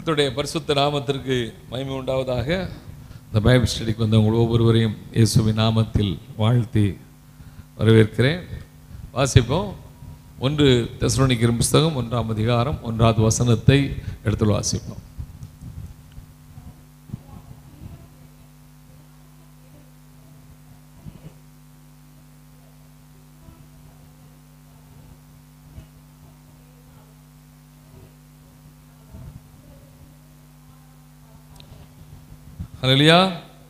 கர்த்தருடைய பரிசுத்த நாமத்திற்கு மகிமை உண்டாவதாக இந்த பைபிள் ஸ்டடிக்கு வந்த உங்கள் ஒவ்வொருவரையும் இயேசுவின் நாமத்தில் வாழ்த்தி வரவேற்கிறேன் வாசிப்போம் ஒன்று தெசலோனிக்கிற புஸ்தகம் ஒன்றாம் அதிகாரம் ஒன்றாவது வசனத்தை எடுத்து வாசிப்போம் ஹalleluya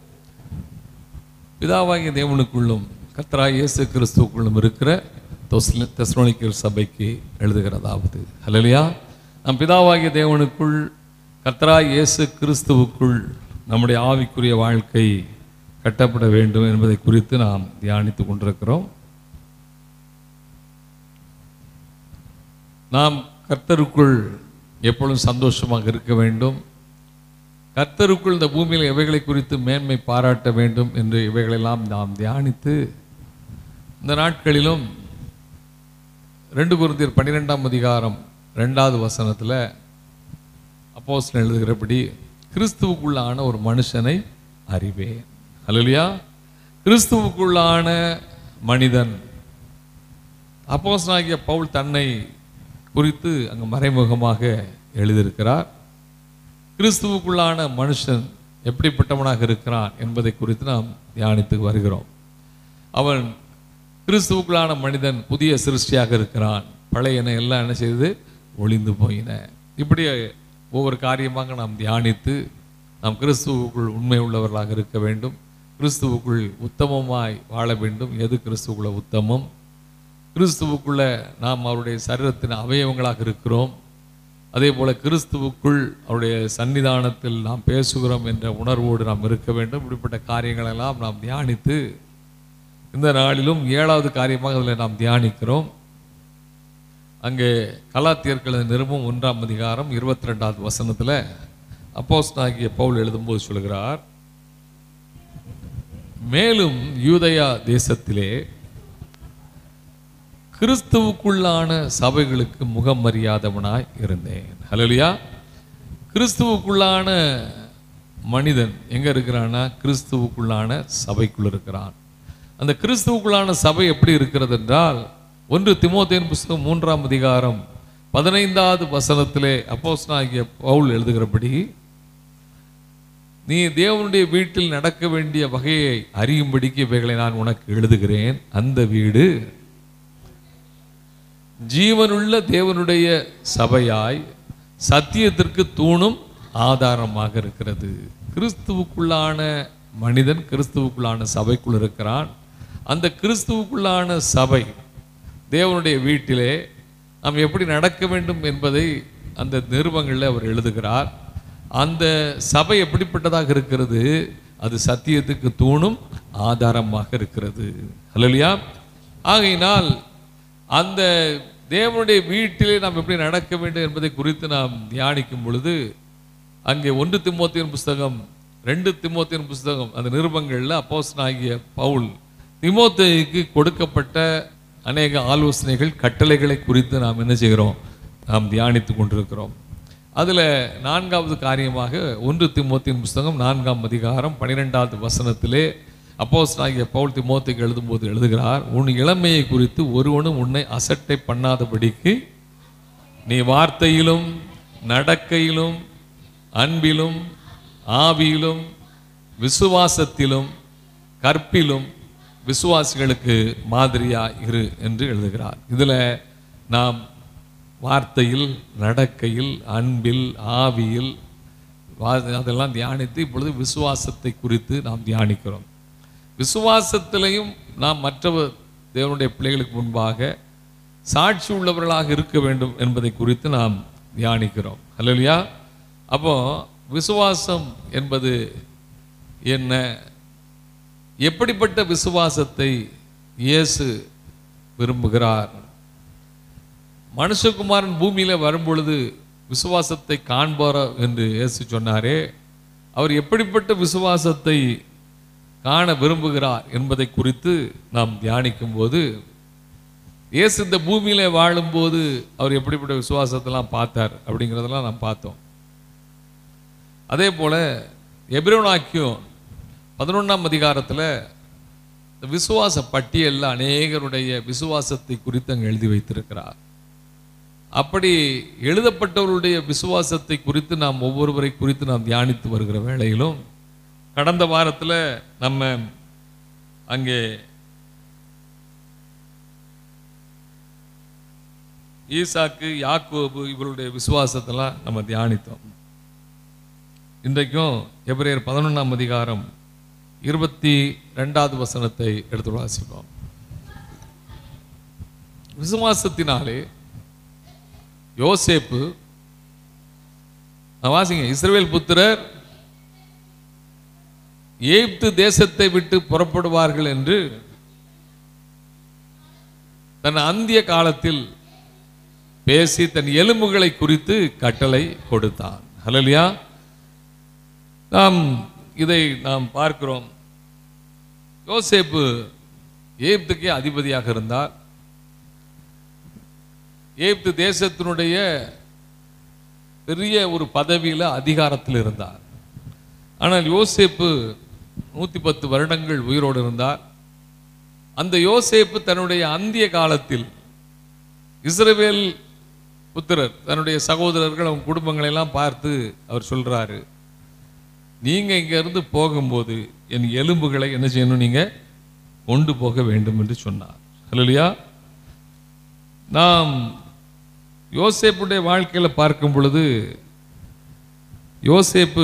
பிதாவாகிய தேவனுக்குள்ளும் கர்த்தராகிய இயேசு கிறிஸ்துவுக்குள்ளும் இருக்கிற தொஸ்ல- தெசலோனிக்கர் சபைக்கு எழுதுகிறதாவது ஹalleluya நம் பிதாவாகிய தேவனுக்குள் கர்த்தராகிய இயேசு கிறிஸ்துவுக்குள் நம்முடைய ஆவிக்குரிய வாழ்க்கை கட்டப்பட வேண்டும் என்பதை குறித்து நாம் தியானித்துக் கொண்டிருக்கிறோம் நாம் கர்த்தருக்குள் எப்பொழுதும் சந்தோஷமாக இருக்க வேண்டும் கர்த்தருக்குள் இந்த பூமியில் எவைகளை குறித்து மேன்மை பாராட்ட வேண்டும் என்று இவைகளெல்லாம் நாம் தியானித்து இந்த நாட்களிலும் ரெண்டு குருந்தியர் பன்னிரெண்டாம் அதிகாரம் ரெண்டாவது வசனத்தில் அப்போஸ்தலன் எழுதுகிறபடி கிறிஸ்துவுக்குள்ளான ஒரு மனுஷனை அறிவேன் அல்லையா கிறிஸ்துவுக்குள்ளான மனிதன் அப்போஸ்தலனாகிய பவுல் தன்னை குறித்து அங்கு மறைமுகமாக எழுதியிருக்கிறார் கிறிஸ்துவுக்குள்ளான மனுஷன் எப்படிப்பட்டவனாக இருக்கிறான் என்பதை குறித்து நாம் தியானித்து வருகிறோம் அவன் கிறிஸ்துவுக்குள்ளான மனிதன் புதிய சிருஷ்டியாக இருக்கிறான் பழையன எல்லாம் என்ன செய்தது ஒளிந்து போயின இப்படி ஒவ்வொரு காரியமாக நாம் தியானித்து நாம் கிறிஸ்துவுக்குள் உண்மை உள்ளவர்களாக இருக்க வேண்டும் கிறிஸ்துவுக்குள் உத்தமமாய் வாழ வேண்டும் எது கிறிஸ்துவுக்குள்ள உத்தமம் கிறிஸ்துவுக்குள்ள நாம் அவருடைய சரீரத்தின் அவயவங்களாக இருக்கிறோம் அதே போல கிறிஸ்துவுக்குள் அவருடைய சன்னிதானத்தில் நாம் பேசுகிறோம் என்ற உணர்வோடு நாம் இருக்க வேண்டும் இப்படிப்பட்ட காரியங்களெல்லாம் நாம் தியானித்து இந்த நாளிலும் ஏழாவது காரியமாக அதில் நாம் தியானிக்கிறோம் அங்கே கலாத்தியர்களது நிருபம் ஒன்றாம் அதிகாரம் இருபத்தி ரெண்டாவது வசனத்தில் அப்போஸ்தலனாகிய பவுல் எழுதும்போது சொல்கிறார் மேலும் யூதயா தேசத்திலே கிறிஸ்துவுக்குள்ளான சபைகளுக்கு முகமறியாதவனாய் இருந்தேன் ஹalleluya கிறிஸ்துவுக்குள்ளான மனிதன் எங்க இருக்கிறான்னா கிறிஸ்துவுக்குள்ளான சபைக்குள் இருக்கிறான் அந்த கிறிஸ்துவுக்குள்ளான சபை எப்படி இருக்கிறது என்றால் ஒன்று திமோத்தேன் புஸ்தகம் மூன்றாம் அதிகாரம் பதினைந்தாவது வசனத்திலே அப்போஸ்தலனாகிய பவுல் எழுதுகிறபடி நீ தேவனுடைய வீட்டில் நடக்க வேண்டிய வகையை அறியும்படிக்கு இவைகளை நான் உனக்கு எழுதுகிறேன் அந்த வீடு ஜீவனுள்ள தேவனுடைய சபையாய் சத்தியத்திற்கு தூணும் ஆதாரமாக இருக்கிறது கிறிஸ்துவுக்குள்ளான மனிதன் கிறிஸ்துவுக்குள்ளான சபைக்குள் இருக்கிறான் அந்த கிறிஸ்துவுக்குள்ளான சபை தேவனுடைய வீட்டிலே நாம் எப்படி நடக்க வேண்டும் என்பதை அந்த நிருபங்களில் அவர் எழுதுகிறார் அந்த சபை எப்படிப்பட்டதாக இருக்கிறது அது சத்தியத்துக்கு தூணும் ஆதாரமாக இருக்கிறது அல்லையா ஆகையினால் அந்த தேவனுடைய வீட்டிலே நாம் எப்படி நடக்க வேண்டும் என்பதை குறித்து நாம் தியானிக்கும் பொழுது அங்கே ஒன்று திமோத்தியன் புஸ்தகம் ரெண்டு திமோத்தியன் புஸ்தகம் அந்த நிருபங்களில் அப்போஸ்தலனாகிய பவுல் திமோத்தேயுக்கு கொடுக்கப்பட்ட அநேக ஆலோசனைகள் கட்டளைகளை குறித்து நாம் என்ன செய்கிறோம் நாம் தியானித்து கொண்டிருக்கிறோம் அதில் நான்காவது காரியமாக ஒன்று திமோத்தியின் புஸ்தகம் நான்காம் அதிகாரம் பன்னிரெண்டாவது வசனத்திலே அப்போஸ்தலனாகிய பவுல் திமோத்திக்கு எழுதும்போது எழுதுகிறார் உன் இளமையை குறித்து ஒருவனும் உன்னை அசட்டை பண்ணாதபடிக்கு நீ வார்த்தையிலும் நடக்கையிலும் அன்பிலும் ஆவியிலும் விசுவாசத்திலும் கற்பிலும் விசுவாசிகளுக்கு மாதிரியா இரு என்று எழுதுகிறார் இதில் நாம் வார்த்தையில் நடக்கையில் அன்பில் ஆவியில் வா- அதெல்லாம் தியானித்து இப்பொழுது விசுவாசத்தை குறித்து நாம் தியானிக்கிறோம் விசுவாசத்திலையும் நாம் மற்றவர் தேவனுடைய பிள்ளைகளுக்கு முன்பாக சாட்சி உள்ளவர்களாக இருக்க வேண்டும் என்பதை குறித்து நாம் தியானிக்கிறோம் அல்லையா அப்போ விசுவாசம் என்பது என்ன எப்படிப்பட்ட விசுவாசத்தை இயேசு விரும்புகிறார் மனுஷகுமாரன் பூமியில வரும்பொழுது விசுவாசத்தை காண்பாரோ என்று இயேசு சொன்னாரே அவர் எப்படிப்பட்ட விசுவாசத்தை காண விரும்புகிறார் என்பதை குறித்து நாம் தியானிக்கும் போது இயேசு இந்த பூமியில வாழும்போது அவர் எப்படிப்பட்ட விசுவாசத்தெல்லாம் பார்த்தார் அப்படிங்கிறதெல்லாம் நாம் பார்த்தோம் அதே போல எபிரோனாக்கியும் பதினொன்றாம் அதிகாரத்தில் இந்த விசுவாச பட்டியலில் அநேகருடைய விசுவாசத்தை குறித்து அங்கே எழுதி வைத்திருக்கிறார் அப்படி எழுதப்பட்டவருடைய விசுவாசத்தை குறித்து நாம் ஒவ்வொருவரை குறித்து நாம் தியானித்து வருகிற வேளையிலும் கடந்த வாரத்தில் நம்ம அங்கே ஈசாக்கு யாக்கோபு இவருடைய விசுவாசத்தெல்லாம் நம்ம தியானித்தோம் இன்றைக்கும் எபிரேயர் பதினொன்றாம் அதிகாரம் இருபத்தி ரெண்டாவது வசனத்தை எடுத்து வாசிப்போம் விசுவாசத்தினாலே யோசேப்பு நான் வாசிங்க இஸ்ரவேல் புத்திரர் எகிப்து தேசத்தை விட்டு புறப்படுவார்கள் என்று தன் அந்திய காலத்தில் பேசி தன் எலும்புகளை குறித்து கட்டளை கொடுத்தான் ஹலலியா நாம் இதை நாம் பார்க்கிறோம் யோசேப்பு எகிப்துக்கே அதிபதியாக இருந்தார் எகிப்து தேசத்தினுடைய பெரிய ஒரு பதவியில் அதிகாரத்தில் இருந்தார் ஆனால் யோசேப்பு நூற்றி பத்து வருடங்கள் உயிரோடு இருந்தார் அந்த யோசேப்பு தன்னுடைய அந்திய காலத்தில் இஸ்ரவேல் புத்திரர் தன்னுடைய சகோதரர்கள் அவங்க குடும்பங்களை எல்லாம் பார்த்து அவர் சொல்றாரு நீங்க இங்க இருந்து போகும்போது என் எலும்புகளை என்ன செய்யணும் நீங்க கொண்டு போக வேண்டும் என்று சொன்னார் இல்லையா நாம் யோசேப்புடைய வாழ்க்கையில பார்க்கும் பொழுது யோசேப்பு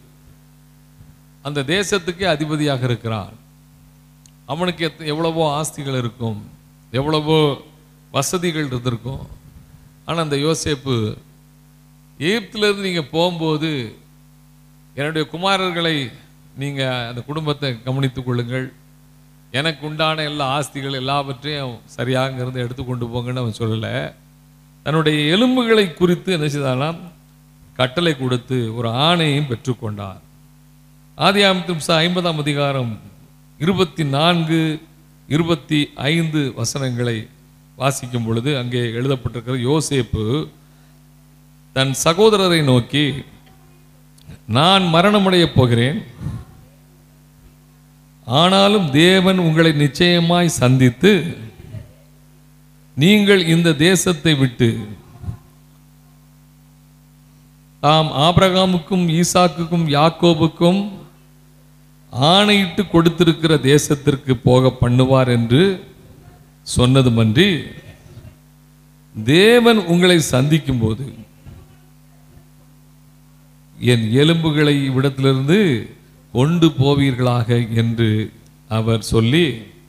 அந்த தேசத்துக்கே அதிபதியாக இருக்கிறான் அவனுக்கு எத்த- எவ்வளவோ ஆஸ்திகள் இருக்கும் எவ்வளவோ வசதிகள் இருந்திருக்கும் ஆனால் அந்த யோசேப்பு எகிப்திலிருந்து நீங்கள் போகும்போது என்னுடைய குமாரர்களை நீங்கள் அந்த குடும்பத்தை கவனித்துக் கொள்ளுங்கள் எனக்கு உண்டான எல்லா ஆஸ்திகள் எல்லாவற்றையும் சரியாக இங்கிருந்து எடுத்து கொண்டு போங்கன்னு அவன் சொல்லலை தன்னுடைய எலும்புகளை குறித்து என்ன செய்தாலாம் கட்டளை கொடுத்து ஒரு ஆணையும் பெற்றுக்கொண்டார் ஆதியாமத்தின் புஸ்தகம் ஐம்பதாம் அதிகாரம் இருபத்தி நான்கு இருபத்தி ஐந்து வசனங்களை வாசிக்கும் பொழுது அங்கே எழுதப்பட்டிருக்கிற யோசேப்பு தன் சகோதரரை நோக்கி நான் மரணமடையப் போகிறேன் ஆனாலும் தேவன் உங்களை நிச்சயமாய் சந்தித்து நீங்கள் இந்த தேசத்தை விட்டு தாம் ஆபிரகாமுக்கும் ஈசாக்குக்கும் யாக்கோபுக்கும் ஆணையிட்டு கொடுத்திருக்கிற தேசத்திற்கு போக பண்ணுவார் என்று சொன்னதுமன்றி தேவன் உங்களை சந்திக்கும் போது என் எலும்புகளை இவ்விடத்திலிருந்து கொண்டு போவீர்களாக என்று அவர் சொல்லி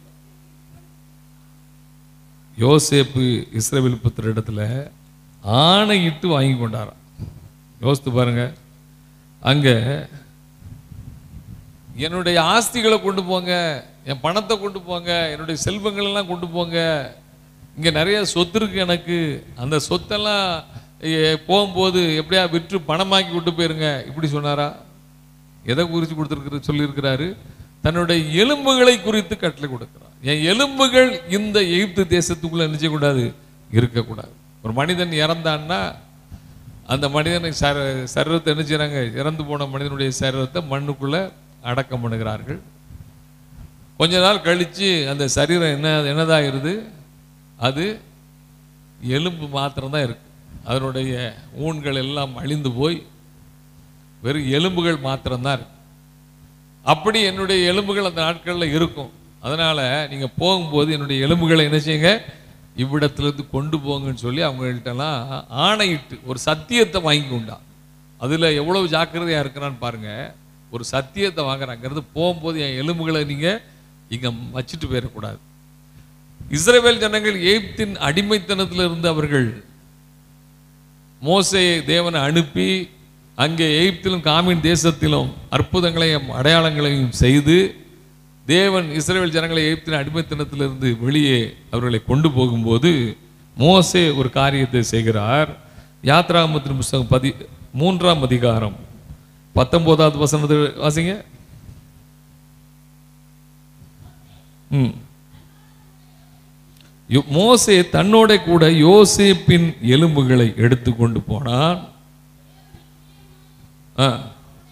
யோசேப்பு இஸ்ரவேல் புத்திரிடத்துல ஆணையிட்டு வாங்கி கொண்டாராம் யோசித்து பாருங்க அங்க என்னுடைய ஆஸ்திகளை கொண்டு போங்க என் பணத்தை கொண்டு போங்க என்னுடைய செல்வங்கள் எல்லாம் கொண்டு போங்க இங்க நிறைய சொத்து இருக்கு எனக்கு அந்த சொத்தெல்லாம் எ, போகும்போது எப்படியா விற்று பணமாக்கி விட்டு போயிருங்க இப்படி சொன்னாரா எதை குறித்து கொடுத்துருக்கிற சொல்லியிருக்கிறாரு தன்னுடைய எலும்புகளை குறித்து கட்டளை கொடுக்கிறார் என் எலும்புகள் இந்த எகிப்து தேசத்துக்குள்ள என்ன செய்யக்கூடாது இருக்கக்கூடாது ஒரு மனிதன் இறந்தான்னா அந்த மனிதனை சர சரீரத்தை என்ன செய்றாங்க இறந்து போன மனிதனுடைய சரீரத்தை மண்ணுக்குள்ள அடக்கம் பண்ணுகிறார்கள் கொஞ்ச நாள் கழிச்சு அந்த சரீரம் என்ன என்னதாயிருது அது எலும்பு மாத்திரம்தான் இருக்கு அதனுடைய ஊன்கள் எல்லாம் அழிந்து போய் வெறும் எலும்புகள் மாத்திரம்தான் இருக்கு அப்படி என்னுடைய எலும்புகள் அந்த நாட்களில் இருக்கும் அதனால நீங்க போகும்போது என்னுடைய எலும்புகளை என்ன செய்யுங்க இவ்விடத்திலிருந்து கொண்டு போங்கன்னு சொல்லி அவங்கள்ட்டலாம் ஆணையிட்டு ஒரு சத்தியத்தை வாங்கி கொண்டான் அதுல எவ்வளவு ஜாக்கிரதையா இருக்கிறான்னு பாருங்க ஒரு சத்தியத்தை வாங்குறாங்கிறது போகும்போது என் எலும்புகளை நீங்க இங்க வச்சுட்டு போயிடக்கூடாது இஸ்ரவேல் ஜனங்கள் எகிப்தின் அடிமைத்தனத்திலிருந்து அவர்கள் மோசே தேவனை அனுப்பி அங்கே எகிப்திலும் காமின் தேசத்திலும் அற்புதங்களையும் அடையாளங்களையும் செய்து தேவன் இஸ்ரவேல் ஜனங்களை எகிப்தின் அடிமைத்தனத்திலிருந்து வெளியே அவர்களை கொண்டு போகும்போது மோசே ஒரு காரியத்தை செய்கிறார் யாத்ராமத்தின் புஸ்தகம் பதி மூன்றாம் அதிகாரம் பத்தொன்பதாவது வசனத்தை வாசிங்க ம் யோ- மோசே தன்னோட கூட யோசேப்பின் எலும்புகளை எடுத்துக்கொண்டு போனான் ஆ,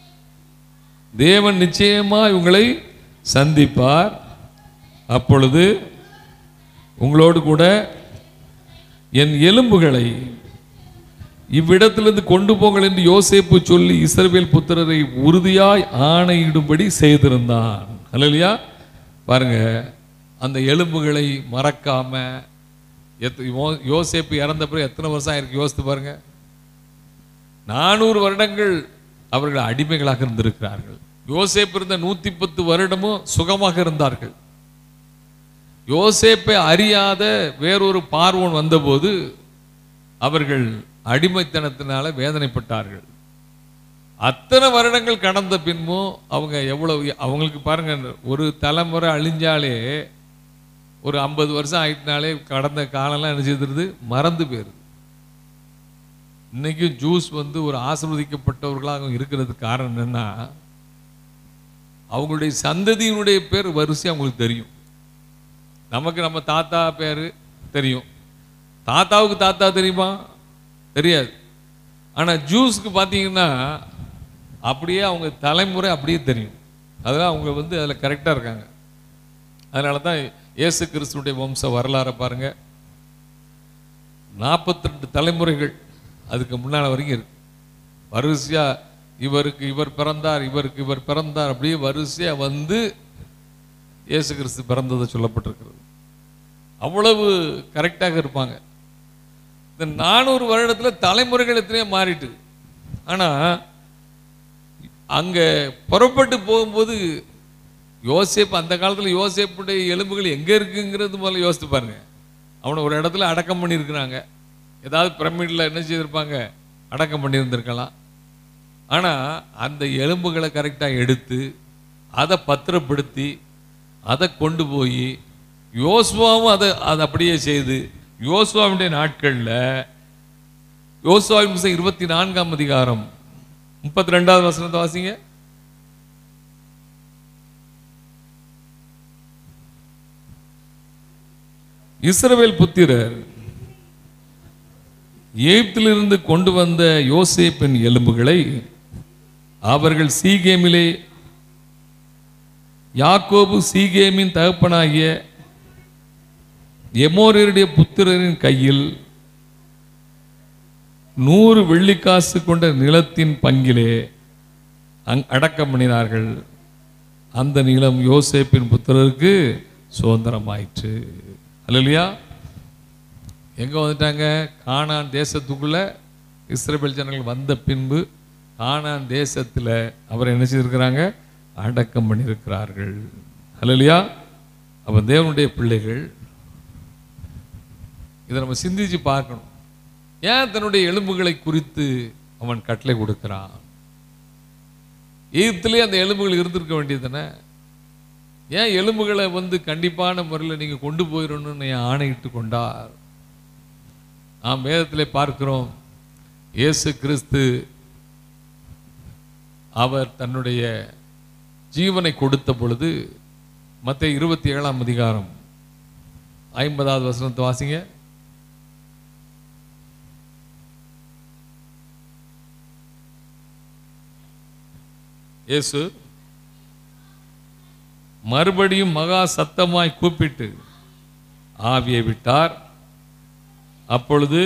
தேவன் நிச்சயமா உங்களை சந்திப்பார் அப்பொழுது உங்களோடு கூட என் எலும்புகளை இவ்விடத்திலிருந்து கொண்டு போங்கள் என்று யோசேப்பு சொல்லி இஸ்ரவேல் புத்திரரை உறுதியாய் ஆணையிடும்படி செய்திருந்தான் அல்லையா பாருங்க அந்த எலும்புகளை மறக்காம எத் யோ- யோசேப்பு இறந்த பிறகு எத்தனை வருஷம் ஆயிருக்கு யோசித்து பாருங்க நானூறு வருடங்கள் அவர்கள் அடிமைகளாக இருந்திருக்கிறார்கள் யோசேப்பு இருந்த நூத்தி பத்து வருடமும் சுகமாக இருந்தார்கள் யோசேப்பை அறியாத வேறொரு பார்வோன் வந்தபோது அவர்கள் அடிமைத்தனத்தினால வேதனைப்பட்டார்கள் அத்தனை வருடங்கள் கடந்த பின்பும் அவங்க எவ்வளவு அவங்களுக்கு பாருங்க ஒரு தலைமுறை அழிஞ்சாலே ஒரு ஐம்பது வருஷம் ஆயிட்டுனாலே கடந்த காலம்லாம் என்ன செய்திருது மறந்து போயிருது இன்னைக்கும் ஜூஸ் வந்து ஒரு ஆசிர்வதிக்கப்பட்டவர்களாக இருக்கிறதுக்கு காரணம் என்னன்னா அவங்களுடைய சந்ததியினுடைய பேர் வரிசை அவங்களுக்கு தெரியும் நமக்கு நம்ம தாத்தா பேர் தெரியும் தாத்தாவுக்கு தாத்தா தெரியுமா தெரியாது ஆனால் ஜூஸ்க்கு பார்த்தீங்கன்னா அப்படியே அவங்க தலைமுறை அப்படியே தெரியும் அதெல்லாம் அவங்க வந்து அதில் கரெக்டாக இருக்காங்க அதனால தான் இயேசு கிறிஸ்துடைய வம்ச வரலாறை பாருங்க நாற்பத்தி ரெண்டு தலைமுறைகள் அதுக்கு முன்னால் வரைக்கும் இருக்கு வரிசையா இவருக்கு இவர் பிறந்தார் இவருக்கு இவர் பிறந்தார் அப்படியே வரிசையா வந்து இயேசு கிறிஸ்து பிறந்தது சொல்லப்பட்டிருக்கிறது அவ்வளவு கரெக்டாக இருப்பாங்க இந்த நானூறு வருடத்துல தலைமுறைகள் எத்தனையோ மாறிட்டு ஆனா அங்க புறப்பட்டு போகும்போது யோசேப் அந்த காலத்துல யோசேப்புடைய எலும்புகள் எங்க இருக்குங்கிறது முதல்ல யோசித்து பாருங்க அவனை ஒரு இடத்துல அடக்கம் பண்ணியிருக்கிறாங்க ஏதாவது பிரமிடில் என்ன செய்திருப்பாங்க அடக்கம் பண்ணியிருந்திருக்கலாம் ஆனா அந்த எலும்புகளை கரெக்டாக எடுத்து அதை பத்திரப்படுத்தி அதை கொண்டு போய் யோசுவாவும் அதை அதை அப்படியே செய்து யோசுவாவுடைய நாட்கள்ல யோசுவாவின் புஸ்தகம் இருபத்தி நான்காம் அதிகாரம் முப்பத்தி ரெண்டாவது வசனத்தை வாசிங்க இஸ்ரவேல் புத்திரர் எகிப்திலிருந்து கொண்டு வந்த யோசேப்பின் எலும்புகளை அவர்கள் சீகேமிலே யாக்கோபு சீகேமின் தகப்பனாகிய எமோரியருடைய புத்திரரின் கையில் நூறு வெள்ளிக்காசு கொண்ட நிலத்தின் பங்கிலே அங் அடக்கம் பண்ணினார்கள் அந்த நிலம் யோசேப்பின் புத்திரருக்கு சுதந்திரமாயிற்று அல்லையா எங்க வந்துட்டாங்க கானான் தேசத்துக்குள்ள இஸ்ரேல் ஜனங்கள் வந்த பின்பு கானான் தேசத்துல அவர் என்ன செய்திருக்கிறாங்க அடக்கம் பண்ணியிருக்கிறார்கள் அல்லையா அப்ப தேவனுடைய பிள்ளைகள் இதை நம்ம சிந்திச்சு பார்க்கணும் ஏன் தன்னுடைய எலும்புகளை குறித்து அவன் கட்டளை கொடுக்கிறான் ஈகத்திலே அந்த எலும்புகள் இருந்திருக்க வேண்டியதுதானே ஏன் எலும்புகளை வந்து கண்டிப்பான முறையில் நீங்க கொண்டு போயிடணும்னு என் ஆணையிட்டு கொண்டார் நாம் வேதத்திலே பார்க்கிறோம் இயேசு கிறிஸ்து அவர் தன்னுடைய ஜீவனை கொடுத்த பொழுது மற்ற இருபத்தி ஏழாம் அதிகாரம் ஐம்பதாவது வசனத்தை வாசிங்க இயேசு மறுபடியும் மகா சத்தமாய் கூப்பிட்டு ஆவியை விட்டார் அப்பொழுது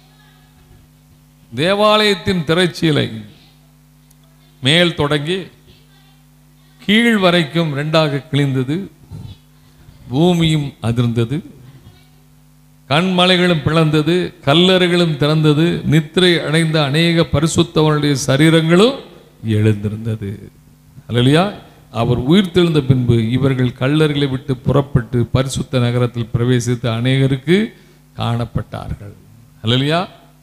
தேவாலயத்தின் திரைச்சீலை மேல் தொடங்கி கீழ் வரைக்கும் ரெண்டாக கிழிந்தது பூமியும் அதிர்ந்தது கண்மலைகளும் பிளந்தது கல்லறைகளும் திறந்தது நித்திரை அடைந்த அநேக பரிசுத்தவனுடைய சரீரங்களும் எழுந்திருந்தது அல்லையா அவர் உயிர்த்தெழுந்த பின்பு இவர்கள் கல்லறைகளை விட்டு புறப்பட்டு பரிசுத்த நகரத்தில் பிரவேசித்து அநேகருக்கு காணப்பட்டார்கள் அல்லையா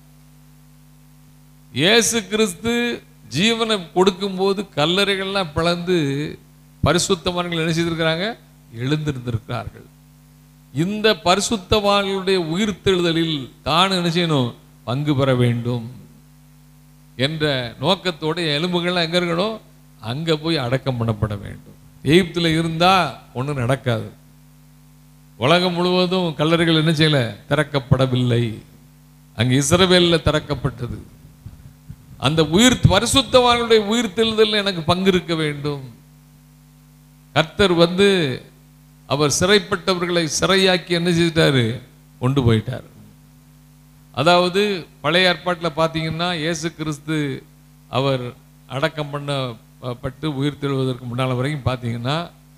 இயேசு கிறிஸ்து ஜீவனை கொடுக்கும்போது கல்லறைகள்லாம் பிளந்து பரிசுத்தவான்கள் என்ன செய்திருக்கிறாங்க எழுந்திருந்திருக்கிறார்கள் இந்த பரிசுத்தவான்களுடைய உயிர்த்தெழுதலில் தான் என்ன செய்யணும் பங்கு பெற வேண்டும் என்ற நோக்கத்தோட எலும்புகள்லாம் எங்க இருக்கணும் அங்க போய் அடக்கம் பண்ணப்பட வேண்டும் எகிப்துல இருந்தா ஒண்ணும் நடக்காது உலகம் முழுவதும் கல்லறைகள் என்ன செய்யல திறக்கப்படவில்லை அங்கு இஸ்ரவேல்ல திறக்கப்பட்டது அந்த உயிர் பரிசுத்தவான்களுடைய உயிர் தெழுதல் எனக்கு பங்கு இருக்க வேண்டும் கர்த்தர் வந்து அவர் சிறைப்பட்டவர்களை சிறையாக்கி என்ன செய்துட்டாரு கொண்டு போயிட்டார் அதாவது பழைய ஏற்பாட்டில் பார்த்தீங்கன்னா இயேசு கிறிஸ்து அவர் அடக்கம் பண்ணப்பட்டு உயிர் தெழுவதற்கு முன்னால் வரைக்கும் பார்த்தீங்கன்னா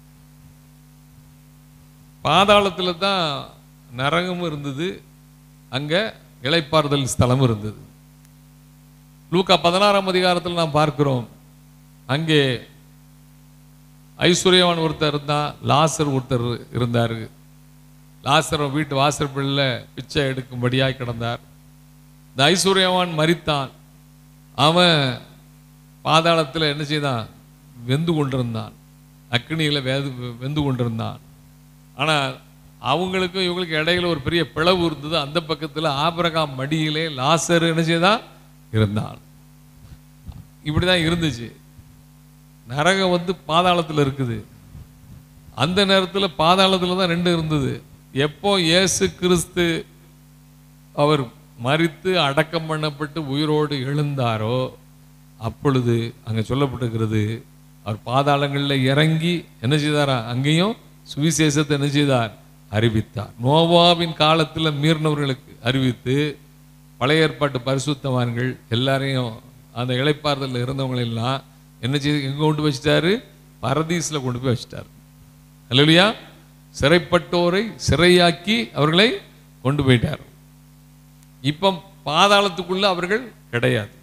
பாதாளத்தில் தான் நரகமும் இருந்தது அங்கே இளைப்பாறுதல் ஸ்தலமும் இருந்தது லூக்கா பதினாறாம் அதிகாரத்தில் நாம் பார்க்கிறோம் அங்கே ஐஸ்வர்யவான் ஒருத்தர் இருந்தான் லாசர் ஒருத்தர் இருந்தார் லாசர் வீட்டு வாசற்படியில் பிச்சை எடுக்கும்படியாய் கிடந்தார் இந்த ஐஸ்வர்யவான் மரித்தான் அவன் பாதாளத்தில் என்ன செய்தான் வெந்து கொண்டிருந்தான் அக்னியில் வேது வெந்து கொண்டிருந்தான் ஆனால் அவங்களுக்கும் இவங்களுக்கு இடையில ஒரு பெரிய பிளவு இருந்தது அந்த பக்கத்தில் ஆபிரகாம் மடியிலே லாசர் என்ன செய்தான் இருந்தான் இப்படி தான் இருந்துச்சு நரகம் வந்து பாதாளத்தில் இருக்குது அந்த நேரத்தில் பாதாளத்தில் தான் ரெண்டு இருந்தது எப்போ இயேசு கிறிஸ்து அவர் மரித்து அடக்கம் பண்ணப்பட்டு உயிரோடு எழுந்தாரோ அப்பொழுது அங்கே சொல்லப்பட்டிருக்கிறது அவர் பாதாளங்களில் இறங்கி என்ன செய்தாரா அங்கேயும் சுவிசேஷத்தை என்ன செய்தார் அறிவித்தார் நோவாவின் காலத்தில் மீறினவர்களுக்கு அறிவித்து பழைய ஏற்பாட்டு பரிசுத்தவான்கள் எல்லாரையும் அந்த இளைப்பாறுதலில் இருந்தவங்க எல்லாம் என்ன செய்து எங்கே கொண்டு வச்சிட்டாரு பரதீஸில் கொண்டு போய் வச்சிட்டார் அல்லையா சிறைப்பட்டோரை சிறையாக்கி அவர்களை கொண்டு போயிட்டார் இப்போ பாதாளத்துக்குள்ள அவர்கள் கிடையாது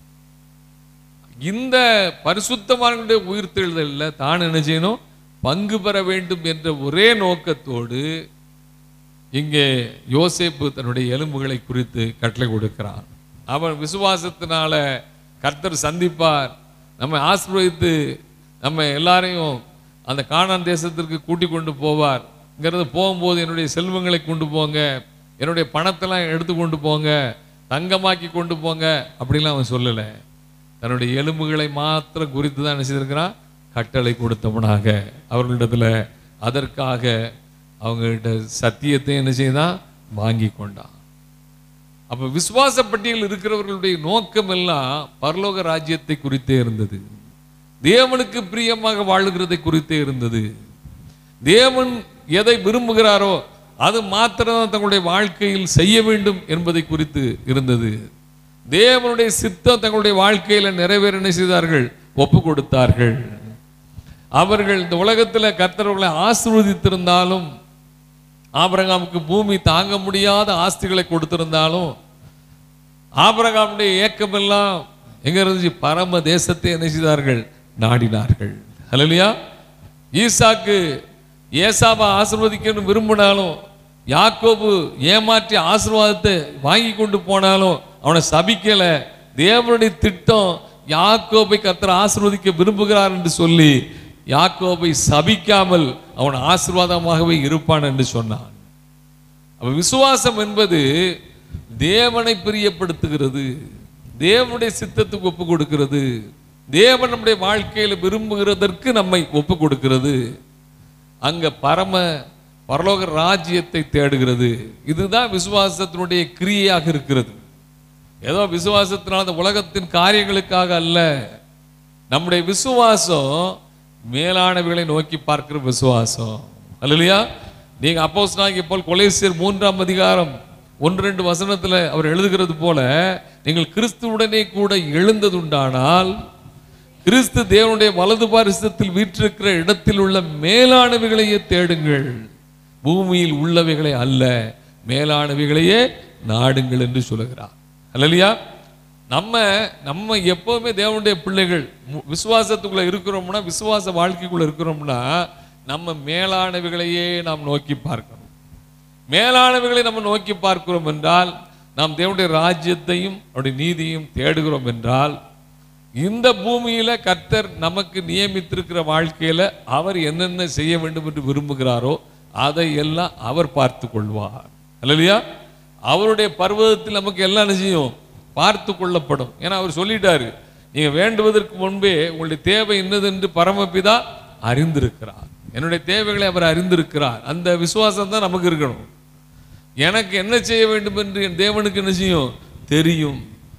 இந்த பரிசுத்தவான்களுடைய உயிர்த்தெழுதலில் தான் என்ன செய்யணும் பங்கு பெற வேண்டும் என்ற ஒரே நோக்கத்தோடு இங்கே யோசேப்பு தன்னுடைய எலும்புகளை குறித்து கட்டளை கொடுக்கிறான் அவன் விசுவாசத்தினால கர்த்தர் சந்திப்பார் நம்மை ஆசீர்வதித்து நம்ம எல்லாரையும் அந்த கானான் தேசத்திற்கு கூட்டி கொண்டு போவார் இங்கிறது போகும்போது என்னுடைய செல்வங்களை கொண்டு போங்க என்னுடைய பணத்தெல்லாம் எடுத்து கொண்டு போங்க தங்கமாக்கி கொண்டு போங்க அப்படிலாம் அவன் சொல்லலை தன்னுடைய எலும்புகளை மாத்திரம் குறித்து தான் என்ன செய்திருக்கிறான் கட்டளை கொடுத்தவனாக அவர்களிடத்துல அதற்காக அவங்ககிட்ட சத்தியத்தை என்ன செய்தான் வாங்கி கொண்டான் அப்ப விசுவாச பட்டியல் இருக்கிறவர்களுடைய நோக்கம் எல்லாம் பரலோக ராஜ்யத்தை குறித்தே இருந்தது தேவனுக்கு பிரியமாக வாழுகிறதை குறித்தே இருந்தது தேவன் எதை விரும்புகிறாரோ அது மாத்திரம் தங்களுடைய வாழ்க்கையில் செய்ய வேண்டும் என்பதை குறித்து இருந்தது தேவனுடைய சித்தம் தங்களுடைய வாழ்க்கையில நிறைவேற என்ன செய்தார்கள் ஒப்பு கொடுத்தார்கள் அவர்கள் இந்த உலகத்தில் கர்த்தர்களை ஆசீர்வதித்திருந்தாலும் ஆபிரகாமுக்கு பூமி தாங்க முடியாத ஆஸ்திகளை கொடுத்திருந்தாலும் ஆபிரகாமுடைய ஏக்கமெல்லாம் எங்க இருந்துச்சு பரம தேசத்தை என்ன செய்தார்கள் நாடினார்கள் ஹalleluya ஈசாக்கு ஏசாவை ஆசீர்வதிக்கணும்னு விரும்பினாலும் யாக்கோபு ஏமாற்றி ஆசீர்வாதத்தை வாங்கி கொண்டு போனாலும் அவனை சபிக்கல தேவனுடைய திட்டம் யாக்கோபை கர்த்தர் ஆசீர்வதிக்க விரும்புகிறார் என்று சொல்லி யாக்கோபை சபிக்காமல் அவன் ஆசீர்வாதமாகவே இருப்பான் என்று சொன்னான் அப்ப விசுவாசம் என்பது தேவனை பிரியப்படுத்துகிறது தேவனுடைய சித்தத்துக்கு ஒப்பு கொடுக்கிறது தேவன் நம்முடைய வாழ்க்கையில விரும்புகிறதற்கு நம்மை ஒப்பு கொடுக்கிறது அங்க பரம பரலோக ராஜ்யத்தை தேடுகிறது இதுதான் விசுவாசத்தினுடைய கிரியையாக இருக்கிறது ஏதோ விசுவாசத்தினால் அந்த உலகத்தின் காரியங்களுக்காக அல்ல நம்முடைய விசுவாசம் மேலானவைகளை நோக்கி பார்க்கிற விசுவாசம் அல்லையா நீங்க அப்போஸ் போல் கொலேசியர் மூன்றாம் அதிகாரம் ஒன்று ரெண்டு வசனத்துல அவர் எழுதுகிறது போல நீங்கள் கிறிஸ்துவுடனே கூட எழுந்ததுண்டானால் கிறிஸ்து தேவனுடைய வலது பாரிசத்தில் வீற்றிருக்கிற இடத்தில் உள்ள மேலானவைகளையே தேடுங்கள் பூமியில் உள்ளவைகளை அல்ல மேலானவைகளையே நாடுங்கள் என்று சொல்லுகிறார் அல்லையா நம்ம நம்ம எப்பவுமே தேவனுடைய பிள்ளைகள் மு- விசுவாசத்துக்குள்ள இருக்கிறோம்னா விசுவாச வாழ்க்கைக்குள்ள இருக்கிறோம்னா நம்ம மேலானவைகளையே நாம் நோக்கி பார்க்கணும் மேலானவைகளை நம்ம நோக்கி பார்க்கிறோம் என்றால் நாம் தேவனுடைய ராஜ்யத்தையும் அவருடைய நீதியையும் தேடுகிறோம் என்றால் இந்த பூமியில கர்த்தர் நமக்கு நியமித்திருக்கிற வாழ்க்கையில அவர் என்னென்ன செய்ய வேண்டும் என்று விரும்புகிறாரோ அதை எல்லாம் அவர் பார்த்து கொள்வார் அல்லையா அவருடைய பர்வதத்தில் நமக்கு எல்லாம் என்ன செய்யும் பார்த்து கொள்ளப்படும் ஏன்னா அவர் சொல்லிட்டாரு நீங்க வேண்டுவதற்கு முன்பே உங்களுடைய தேவை என்னது என்று பரமபிதா அறிந்திருக்கிறார் என்னுடைய தேவைகளை அவர் அறிந்திருக்கிறார் அந்த விசுவாசம் தான் நமக்கு இருக்கணும் எனக்கு என்ன செய்ய வேண்டும் என்று என் தேவனுக்கு என்ன செய்யும் தெரியும்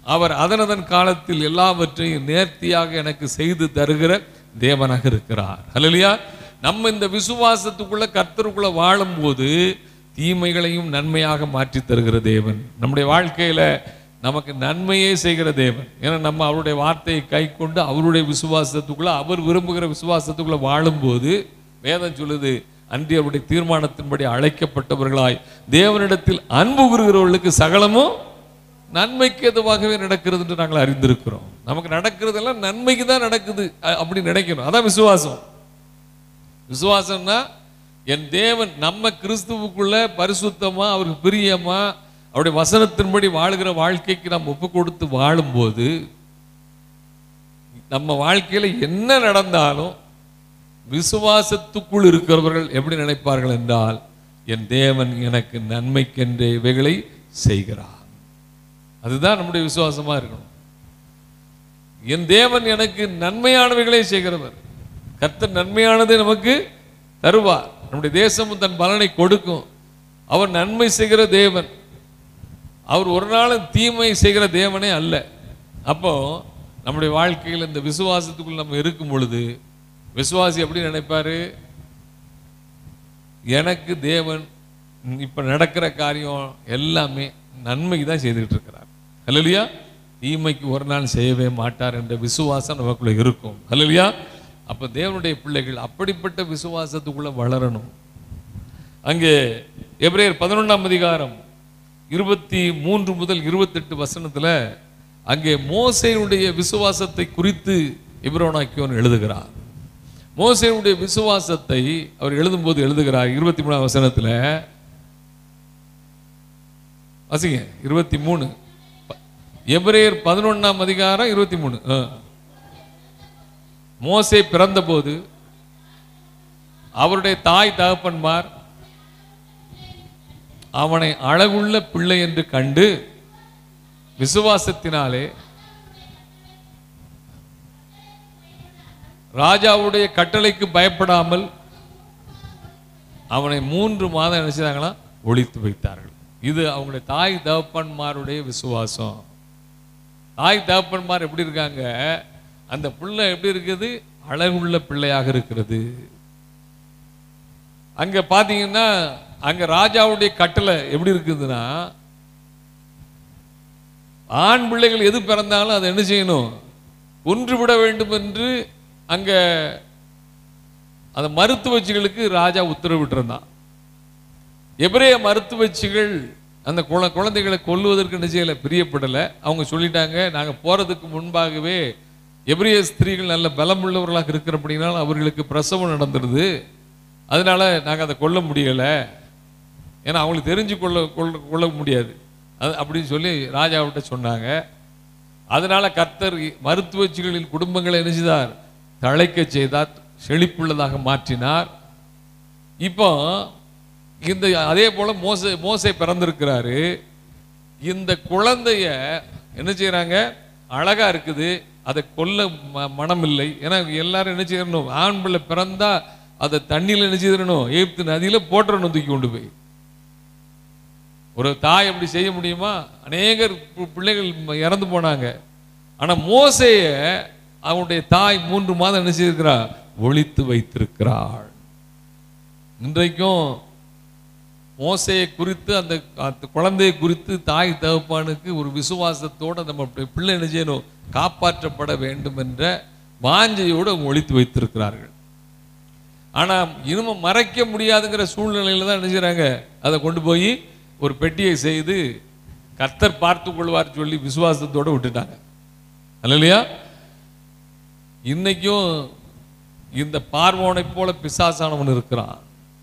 அவர் அதனதன் காலத்தில் எல்லாவற்றையும் நேர்த்தியாக எனக்கு செய்து தருகிற தேவனாக இருக்கிறார் ஹalleluya நம்ம இந்த விசுவாசத்துக்குள்ள கர்த்தருக்குள்ள வாழும்போது தீமைகளையும் நன்மையாக மாற்றி தருகிற தேவன் நம்முடைய வாழ்க்கையில நமக்கு நன்மையே செய்கிற தேவன் ஏன்னா நம்ம அவருடைய வார்த்தையை கை கொண்டு அவருடைய விசுவாசத்துக்குள்ள அவர் விரும்புகிற விசுவாசத்துக்குள்ள வாழும்போது வேதம் சொல்லுது அன்றி அவருடைய தீர்மானத்தின்படி அழைக்கப்பட்டவர்களாய் தேவனிடத்தில் அன்பு கூறுகிறவர்களுக்கு சகலமும் நன்மைக்கு எதுவாகவே நடக்கிறது என்று நாங்கள் அறிந்திருக்கிறோம் நமக்கு நடக்கிறதெல்லாம் நன்மைக்கு தான் நடக்குது அ- அப்படி நினைக்கணும் அதான் விசுவாசம் விசுவாசம்னா என் தேவன் நம்ம கிறிஸ்துவுக்குள்ள பரிசுத்தமா அவருக்கு பிரியமா அவருடைய வசனத்தின்படி வாழுகிற வாழ்க்கைக்கு நாம் ஒப்பு கொடுத்து வாழும்போது நம்ம வாழ்க்கையில என்ன நடந்தாலும் விசுவாசத்துக்குள் இருக்கிறவர்கள் எப்படி நினைப்பார்கள் என்றால் என் தேவன் எனக்கு நன்மைக்கென்றே இவைகளை செய்கிறார் அதுதான் நம்முடைய விசுவாசமா இருக்கணும் என் தேவன் எனக்கு நன்மையானவைகளை செய்கிறவர் கர்த்தர் நன்மையானதை நமக்கு தருவார் நம்முடைய தேசமும் தன் பலனை கொடுக்கும் அவர் நன்மை செய்கிற தேவன் அவர் ஒரு நாளும் தீமை செய்கிற தேவனே அல்ல அப்போ நம்முடைய வாழ்க்கையில் இந்த விசுவாசத்துக்குள் நம்ம இருக்கும் பொழுது விசுவாசி எப்படி நினைப்பாரு எனக்கு தேவன் இப்ப நடக்கிற காரியம் எல்லாமே நன்மைக்கு தான் செய்துட்டு இருக்கிறார் அல்லையா தீமைக்கு ஒரு நாள் செய்யவே மாட்டார் என்ற விசுவாசம் நமக்குள்ள இருக்கும் அல்லையா அப்ப தேவனுடைய பிள்ளைகள் அப்படிப்பட்ட விசுவாசத்துக்குள்ள வளரணும் அங்கே எபிரேயர் பதினொன்றாம் அதிகாரம் இருபத்தி மூன்று முதல் இருபத்தெட்டு வசனத்துல அங்கே மோசேயுடைய விசுவாசத்தை குறித்து இப்ரோனாக்கியோன் எழுதுகிறார் மோசேயுடைய விசுவாசத்தை அவர் எழுதும்போது எழுதுகிறார் இருபத்தி மூணாம் வசனத்துல வாசிங்க இருபத்தி மூணு எபிரேயர் பதினொன்னாம் அதிகாரம் இருபத்தி மூணு ஆ. மோசே பிறந்தபோது அவருடைய தாய் தகப்பன்மார் அவனை அழகுள்ள பிள்ளை என்று கண்டு விசுவாசத்தினாலே ராஜாவுடைய கட்டளைக்கு பயப்படாமல் அவனை மூன்று மாதம் என்ன செய்தாங்களாம் ஒழித்து வைத்தார்கள் இது அவங்களுடைய தாய் தகப்பன்மாருடைய விசுவாசம் தாய் தகப்பன்மார் எப்படி இருக்காங்க அந்த பிள்ளை எப்படி இருக்குது அழகுள்ள பிள்ளையாக இருக்கிறது அங்க பாத்தீங்கன்னா அங்க ராஜாவுடைய கட்டளை எப்படி இருக்குதுன்னா ஆண் பிள்ளைகள் எது பிறந்தாலும் அதை என்ன செய்யணும் கொன்று விட வேண்டும் என்று அங்க அந்த மருத்துவச்சிகளுக்கு ராஜா உத்தரவிட்டிருந்தான் எபிரேய மருத்துவச்சிகள் அந்த குழ குழந்தைகளை கொல்லுவதற்கு என்ன செய்யலை பிரியப்படலை அவங்க சொல்லிட்டாங்க நாங்கள் போறதுக்கு முன்பாகவே எபிரேய ஸ்திரீகள் நல்ல பலமுள்ளவர்களாக இருக்கிறபடினால் அவர்களுக்கு பிரசவம் நடந்துருது அதனால நாங்கள் அதை கொல்ல முடியலை ஏன்னா அவங்களுக்கு தெரிஞ்சு கொள்ள கொள்ள கொள்ள முடியாது அது அப்படின்னு சொல்லி ராஜாவிட்ட சொன்னாங்க அதனால கர்த்தர் மருத்துவச்சிகளின் குடும்பங்களை என்ன செய்தார் தழைக்க செய்தார் செழிப்புள்ளதாக மாற்றினார் இப்போ இந்த அதே போல மோசே மோசே பிறந்திருக்கிறாரு இந்த குழந்தைய என்ன செய்றாங்க அழகா இருக்குது அதை கொல்ல ம- மனம் இல்லை ஏன்னா எல்லாரும் என்ன செய்யணும் ஆண் பிள்ளை பிறந்தா அதை தண்ணியில என்ன செய்திடணும் எகிப்து நதியில போட்டுறணும் தூக்கி கொண்டு போய் ஒரு தாய் அப்படி செய்ய முடியுமா அநேகர் பி- பிள்ளைகள் ம- இறந்து போனாங்க ஆனா மோசேய அவனுடைய தாய் மூன்று மாதம் என்ன செய்திருக்கிறா ஒழித்து வைத்திருக்கிறாள் இன்றைக்கும் மோசையை குறித்து அந்த அந்த குழந்தையை குறித்து தாய் தகப்பானுக்கு ஒரு விசுவாசத்தோட நம்ம அப்படி பிள்ளை என்ன செய்யணும் காப்பாற்றப்பட வேண்டும் என்ற வாஞ்சையோடு அவங்க ஒழித்து வைத்திருக்கிறார்கள் ஆனா இனிமே மறைக்க முடியாதுங்கிற சூழ்நிலையில தான் என்ன செய்றாங்க அதை கொண்டு போய் ஒரு பெட்டியை செய்து கர்த்தர் பார்த்து கொள்வார் சொல்லி விசுவாசத்தோட விட்டுட்டாங்க இல்லையா இன்னைக்கும் இந்த பார்வோனை போல பிசாசானவன் இருக்கிறான்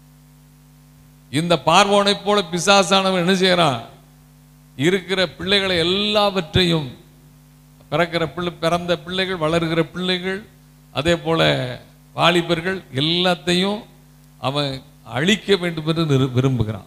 இந்த பார்வோனை போல பிசாசானவன் என்ன செய்யறான் இருக்கிற பிள்ளைகளை எல்லாவற்றையும் பிறக்கிற பிள்ளை பிறந்த பிள்ளைகள் வளர்கிற பிள்ளைகள் அதே போல வாலிபர்கள் எல்லாத்தையும் அவன் அழிக்க வேண்டும் என்று நிரு- விரும்புகிறான்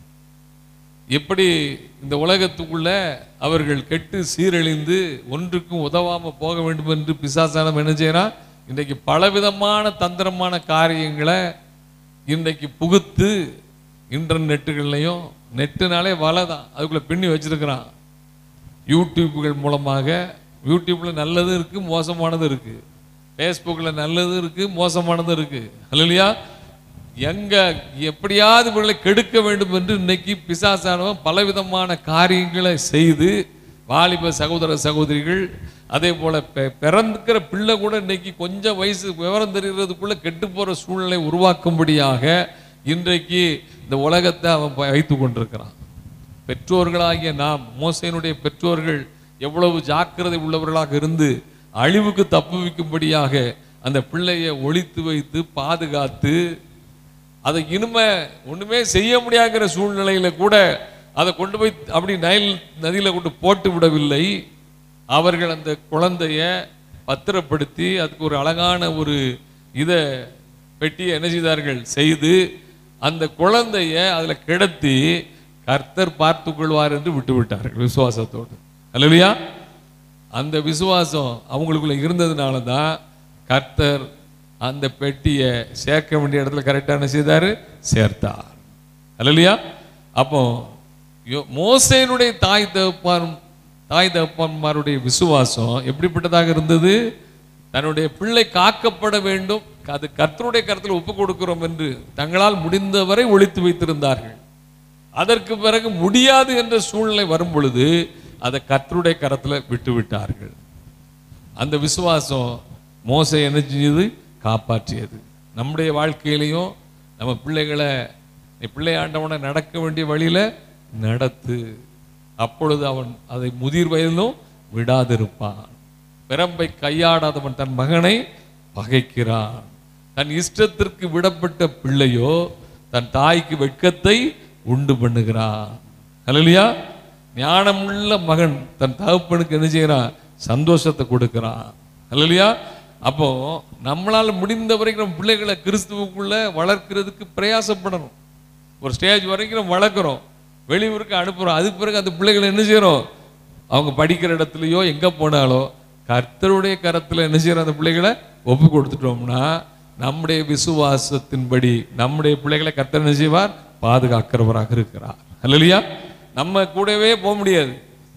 எப்படி இந்த உலகத்துக்குள்ள அவர்கள் கெட்டு சீரழிந்து ஒன்றுக்கும் உதவாம போக வேண்டும் என்று பிசாசானம் என்ன செய்யறான் இன்றைக்கு பலவிதமான தந்திரமான காரியங்களை இன்றைக்கு புகுத்து இன்டர்நெட்டுகள்லையும் நெட்டுனாலே வலை தான் அதுக்குள்ள பின்னி வச்சிருக்கிறான் யூடியூப்கள் மூலமாக யூடியூப்பில் நல்லதும் இருக்குது மோசமானதும் இருக்குது ஃபேஸ்புக்கில் நல்லதும் இருக்குது மோசமானதும் இருக்குது இல்லையா எங்க எப்படியாவது இவர்களை கெடுக்க வேண்டும் என்று இன்னைக்கு பிசாசானவன் பலவிதமான காரியங்களை செய்து வாலிப சகோதர சகோதரிகள் அதே போல பெ- பிறந்துக்கிற பிள்ளை கூட இன்னைக்கு கொஞ்சம் வயசு விவரம் தெரிகிறதுக்குள்ள கெட்டு போற சூழ்நிலை உருவாக்கும்படியாக இன்றைக்கு இந்த உலகத்தை அவன் வைத்து கொண்டிருக்கிறான் பெற்றோர்களாகிய நாம் மோசையினுடைய பெற்றோர்கள் எவ்வளவு ஜாக்கிரதை உள்ளவர்களாக இருந்து அழிவுக்கு தப்புவிக்கும்படியாக அந்த பிள்ளையை ஒளித்து வைத்து பாதுகாத்து அதை இனிமே ஒண்ணுமே செய்ய முடியாங்கிற சூழ்நிலையில கூட அதை கொண்டு போய் அப்படி நைல் நதியில கொண்டு போட்டு விடவில்லை அவர்கள் அந்த குழந்தைய பத்திரப்படுத்தி அதுக்கு ஒரு அழகான ஒரு இதை பெட்டியை என்ன செய்தார்கள் செய்து அந்த குழந்தைய அதுல கிடத்தி கர்த்தர் பார்த்துக் கொள்வார் என்று விட்டு விட்டார்கள் விசுவாசத்தோடு அல்லையா அந்த விசுவாசம் அவங்களுக்குள்ள இருந்ததுனால தான் கர்த்தர் அந்த பெட்டியை சேர்க்க வேண்டிய இடத்துல கரெக்டாக என்ன செய்தாரு சேர்த்தார் அல்லையா அப்போ யோ- மோசேனுடைய தாய் தகப்பான் தாய் தகப்பன்மாருடைய விசுவாசம் எப்படிப்பட்டதாக இருந்தது தன்னுடைய பிள்ளை காக்கப்பட வேண்டும் அது கர்த்தருடைய கருத்தில் ஒப்பு கொடுக்கிறோம் என்று தங்களால் முடிந்தவரை ஒழித்து வைத்திருந்தார்கள் அதற்கு பிறகு முடியாது என்ற சூழ்நிலை வரும் பொழுது அதை கர்த்தருடைய கரத்துல விட்டு விட்டார்கள் அந்த விசுவாசம் மோசை என்ன செஞ்சது காப்பாற்றியது நம்முடைய வாழ்க்கையிலையும் நம்ம பிள்ளைகளை நீ பிள்ளை ஆண்டவனை நடக்க வேண்டிய வழியில நடத்து அப்பொழுது அவன் அதை முதிர் வயதிலும் விடாதிருப்பான் பிரம்பை கையாடாதவன் தன் மகனை பகைக்கிறான் தன் இஷ்டத்திற்கு விடப்பட்ட பிள்ளையோ தன் தாய்க்கு வெட்கத்தை உண்டு பண்ணுகிறான் அல்லையா ஞானமுள்ள மகன் தன் தகப்பனுக்கு என்ன செய்யறான் சந்தோஷத்தை கொடுக்கிறான் அல்லையா அப்போ நம்மளால முடிந்த வரைக்கும் நம்ம பிள்ளைகளை கிறிஸ்துவுக்குள்ள வளர்க்கிறதுக்கு பிரயாசப்படணும் ஒரு ஸ்டேஜ் வரைக்கும் நம்ம வளர்க்குறோம் வெளியூருக்கு அனுப்புறோம் அதுக்கு பிறகு அந்த பிள்ளைகளை என்ன செய்யறோம் அவங்க படிக்கிற இடத்துலயோ எங்க போனாலோ கர்த்தருடைய கரத்துல என்ன செய்யறோம் அந்த பிள்ளைகளை ஒப்பு கொடுத்துட்டோம்னா நம்முடைய விசுவாசத்தின்படி நம்முடைய பிள்ளைகளை கர்த்தர் என்ன செய்வார் பாதுகாக்கிறவராக இருக்கிறார் அல்லையா நம்ம கூடவே போக முடியாது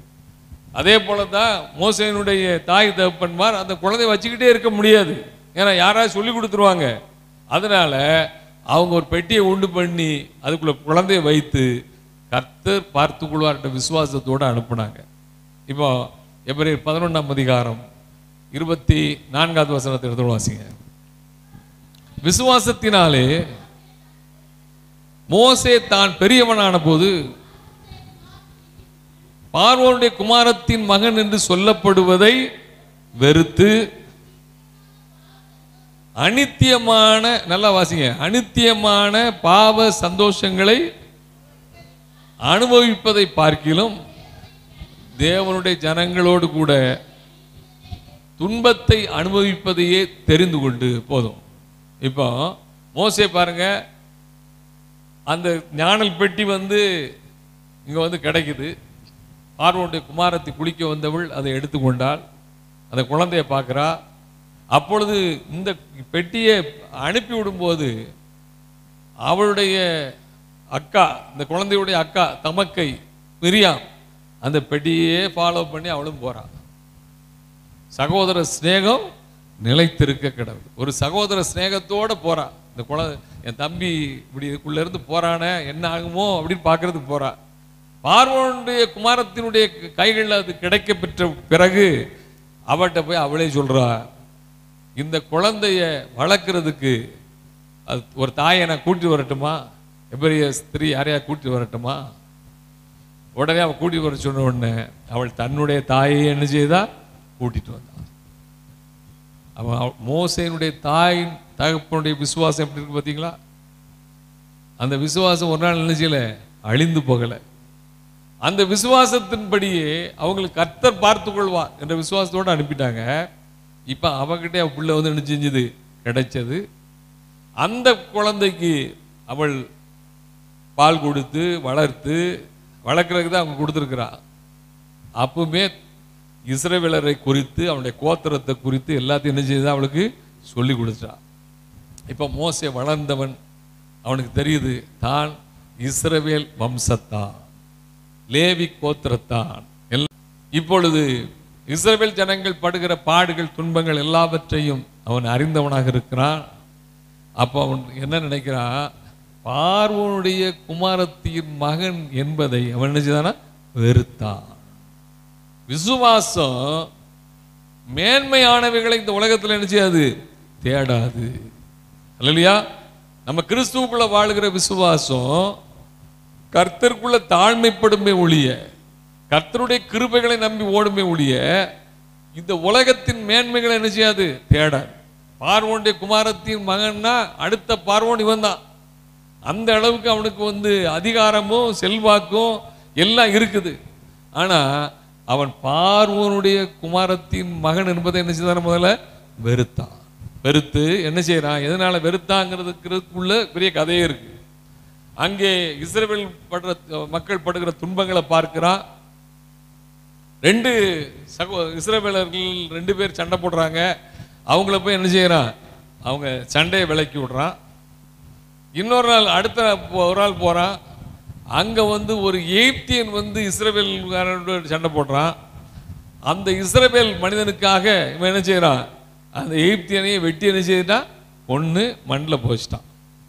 அதே போல தான் மோசையினுடைய தாய் தகப்பன்மார் அந்த குழந்தைய வச்சுக்கிட்டே இருக்க முடியாது ஏன்னா யாராவது சொல்லி கொடுத்துருவாங்க அதனால அவங்க ஒரு பெட்டியை உண்டு பண்ணி அதுக்குள்ள குழந்தைய வைத்து கர்த்தர் பார்த்து கொள்வார்ன்ற விசுவாசத்தோடு அனுப்புனாங்க இப்போ எபிரேயர் பதினொன்றாம் அதிகாரம் இருபத்தி நான்காவது வசனத்தை எடுத்து வாசிங்க விசுவாசத்தினாலே மோசே தான் பெரியவனான போது பார்வோனுடைய குமாரத்தின் மகன் என்று சொல்லப்படுவதை வெறுத்து அனித்தியமான நல்லா வாசிங்க அனித்தியமான பாவ சந்தோஷங்களை அனுபவிப்பதை பார்க்கிலும் தேவனுடைய ஜனங்களோடு கூட துன்பத்தை அனுபவிப்பதையே தெரிந்து கொண்டு போதும் இப்போ மோசே பாருங்க அந்த ஞானல் பெட்டி வந்து இங்க வந்து கிடைக்குது பார்வோனுடைய குமாரத்தை குளிக்க வந்தவள் அதை எடுத்துக்கொண்டாள் அந்த குழந்தையை பார்க்குறா அப்பொழுது இந்த பெட்டியை அனுப்பி விடும்போது அவளுடைய அக்கா இந்த குழந்தையுடைய அக்கா தமக்கை மிரியாம் அந்த பெட்டியே ஃபாலோ பண்ணி அவளும் போறான் சகோதர சிநேகம் நிலைத்திருக்க கிடவுது ஒரு சகோதர சிநேகத்தோட போறா இந்த குழந்தை என் தம்பி இப்படி இதுக்குள்ள இருந்து போறானே என்ன ஆகுமோ அப்படின்னு பார்க்கறதுக்கு போறா பார்வோனுடைய குமாரத்தினுடைய கைகளில் அது கிடைக்க பெற்ற பிறகு அவட்ட போய் அவளே சொல்றா இந்த குழந்தைய வளர்க்கறதுக்கு அது ஒரு தாயை நான் கூட்டி வரட்டுமா எபரிய ஸ்திரீ யாரையா கூட்டி வரட்டுமா உடனே அவன் கூட்டி வர சொன்ன உடனே அவள் தன்னுடைய தாயை என்ன செய்தா கூட்டிட்டு வந்தான் அவன் அவ- மோசேனுடைய தாயின் தகப்பனுடைய விசுவாசம் எப்படி இருக்கு பார்த்தீங்களா அந்த விசுவாசம் ஒரு நாள் என்ன செய்யல அழிந்து போகல அந்த விசுவாசத்தின்படியே அவங்களுக்கு கர்த்தர் பார்த்து கொள்வார் என்ற விசுவாசத்தோட அனுப்பிட்டாங்க இப்ப அவகிட்ட அவ பிள்ளை வந்து என்ன செஞ்சது கிடைச்சது அந்த குழந்தைக்கு அவள் பால் கொடுத்து வளர்த்து வளர்க்குறதுக்கு தான் அவங்க கொடுத்துருக்குறா அப்பவுமே இஸ்ரவேலரை குறித்து அவனுடைய கோத்திரத்தை குறித்து எல்லாத்தையும் என்ன செய்து அவளுக்கு சொல்லி கொடுத்தா இப்போ மோசே வளர்ந்தவன் அவனுக்கு தெரியுது தான் இஸ்ரவேல் வம்சத்தான் லேவி கோத்திரத்தான் எல்லாம் இப்பொழுது இஸ்ரவேல் ஜனங்கள் படுகிற பாடுகள் துன்பங்கள் எல்லாவற்றையும் அவன் அறிந்தவனாக இருக்கிறான் அப்போ அவன் என்ன நினைக்கிறான் பார்வோனுடைய குமாரத்தின் மகன் என்பதை அவன் என்ன செய்தானா வெறுத்தான் விசுவாசம் மேன்மையானவைகளை இந்த உலகத்தில் என்ன செய்யாது தேடாது இல்லையா நம்ம கிறிஸ்துவுக்குள்ள வாழுகிற விசுவாசம் கர்த்தருக்குள்ள தாழ்மைப்படுமே ஒழிய கர்த்தருடைய கிருபைகளை நம்பி ஓடுமே ஒழிய இந்த உலகத்தின் மேன்மைகளை என்ன செய்யாது தேடாது பார்வோனுடைய குமாரத்தின் மகன்னா அடுத்த பார்வோன் இவன் தான் அந்த அளவுக்கு அவனுக்கு வந்து அதிகாரமும் செல்வாக்கும் எல்லாம் இருக்குது ஆனா அவன் பார்வோனுடைய குமாரத்தின் மகன் என்பதை என்ன செய்தான் முதல்ல வெறுத்தான் வெறுத்து என்ன செய்யறான் எதனால வெறுத்தாங்கிறதுக்குள்ள பெரிய கதையே இருக்கு அங்கே இஸ்ரவேல் படுற மக்கள் படுகிற துன்பங்களை பார்க்கிறான் ரெண்டு சகோ இஸ்ரவேலர்கள் ரெண்டு பேர் சண்டை போடுறாங்க அவங்கள போய் என்ன செய்யறான் அவங்க சண்டையை விலக்கி விடுறான் இன்னொரு நாள் அடுத்த போ- ஒரு நாள் போறான் அங்க வந்து ஒரு எய்ப்தியன் வந்து இஸ்ரவேல்காரனோட சண்டை போடுறான் அந்த இஸ்ரவேல் மனிதனுக்காக இவன் என்ன செய்யறான் அந்த எய்ப்தியனையே வெட்டி என்ன செய்துட்டான் ஒன்று மண்ணில் போச்சிட்டான்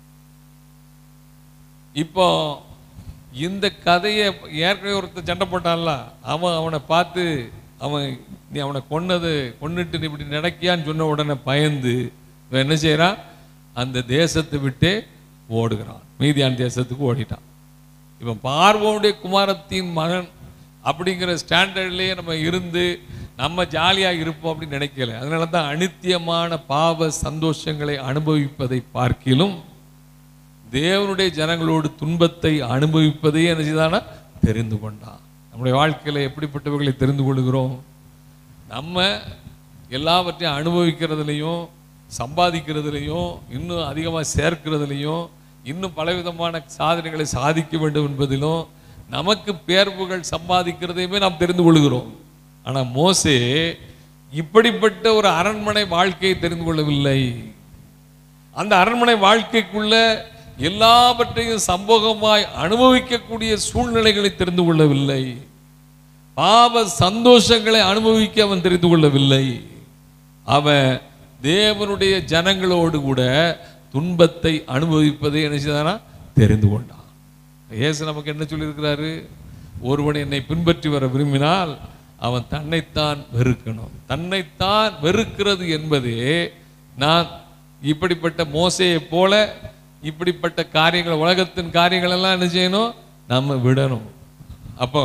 இப்போ இந்த கதையை ஏற்கனவே ஒருத்தன் சண்டை போட்டான்ல அவன் அவனை பார்த்து அவன் நீ அவனை கொன்னது கொன்னுட்டு நீ இப்படி நடக்கியான்னு சொன்ன உடனே பயந்து இவன் என்ன செய்றான் அந்த தேசத்தை விட்டே ஓடுகிறான் மீதியான் தேசத்துக்கு ஓடிட்டான் இவன் பார்வோனுடைய குமாரத்தின் மகன் அப்படிங்கிற ஸ்டாண்டர்ட்லேயே நம்ம இருந்து நம்ம ஜாலியாக இருப்போம் அப்படின்னு நினைக்கல அதனால தான் அனித்தியமான பாவ சந்தோஷங்களை அனுபவிப்பதை பார்க்கிலும் தேவனுடைய ஜனங்களோடு துன்பத்தை அனுபவிப்பதை என்ன செய்தானா தெரிந்து கொண்டான் நம்முடைய வாழ்க்கையில எப்படிப்பட்டவர்களை தெரிந்து கொள்கிறோம் நம்ம எல்லாவற்றையும் அனுபவிக்கிறதுலையும் சம்பாதிக்கிறதுலையும் இன்னும் அதிகமாக சேர்க்கிறதுலையும் இன்னும் பலவிதமான சாதனைகளை சாதிக்க வேண்டும் என்பதிலும் நமக்கு பேர்வுகள் சம்பாதிக்கிறதையுமே நாம் தெரிந்து கொள்கிறோம் ஆனால் மோசே இப்படிப்பட்ட ஒரு அரண்மனை வாழ்க்கையை தெரிந்து கொள்ளவில்லை அந்த அரண்மனை வாழ்க்கைக்குள்ள எல்லாவற்றையும் சம்பவமாய் அனுபவிக்கக்கூடிய சூழ்நிலைகளை தெரிந்து கொள்ளவில்லை பாவ சந்தோஷங்களை அனுபவிக்க அவன் தெரிந்து கொள்ளவில்லை அவன் தேவனுடைய ஜனங்களோடு கூட துன்பத்தை அனுபவிப்பதை என்ன செய்தானா தெரிந்து கொண்டான் இயேசு நமக்கு என்ன சொல்லியிருக்கிறாரு ஒருவன் என்னை பின்பற்றி வர விரும்பினால் அவன் தன்னைத்தான் வெறுக்கணும் தன்னைத்தான் வெறுக்கிறது என்பதே நான் இப்படிப்பட்ட மோசையை போல இப்படிப்பட்ட காரியங்கள் உலகத்தின் காரியங்கள் எல்லாம் என்ன செய்யணும் நம்ம விடணும் அப்போ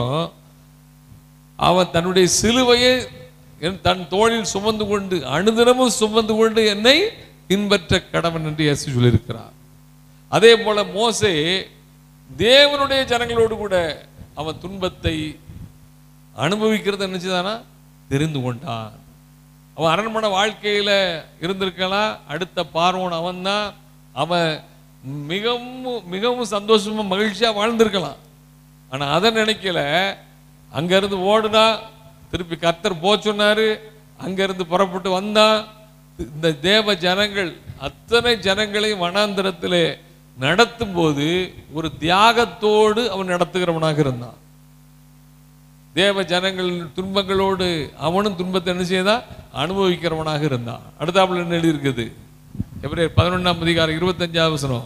அவன் தன்னுடைய சிலுவையை என் தன் தோளில் சுமந்து கொண்டு அனுதினமும் சுமந்து கொண்டு என்னை பின்பற்ற கடவன் என்று இயேசு சொல்லியிருக்கிறார் அதே போல மோசே தேவனுடைய ஜனங்களோடு கூட அவன் துன்பத்தை அனுபவிக்கிறத நினைச்சுதானா தெரிந்து கொண்டான் அவன் அரண்மனை வாழ்க்கையில இருந்திருக்கலாம் அடுத்த பார்வோன் அவன் தான் அவன் மிகவும் மிகவும் சந்தோஷமா மகிழ்ச்சியா வாழ்ந்திருக்கலாம் ஆனா அதை நினைக்கல அங்க இருந்து ஓடுனா திருப்பி கர்த்தர் போ சொன்னாரு அங்க இருந்து புறப்பட்டு வந்தான் இந்த தேவ ஜனங்கள் அத்தனை ஜனங்களையும் வனாந்திரத்திலே நடத்தும் போது ஒரு தியாகத்தோடு அவன் நடத்துகிறவனாக இருந்தான் தேவ ஜனங்கள் துன்பங்களோடு அவனும் துன்பத்தை என்ன செய்தான் அனுபவிக்கிறவனாக இருந்தான் அடுத்தாப்புல என்ன எழுதியிருக்குது எப்ரேர் பதினொன்றாம் அதிகாரம் இருபத்தஞ்சாவது வசனம்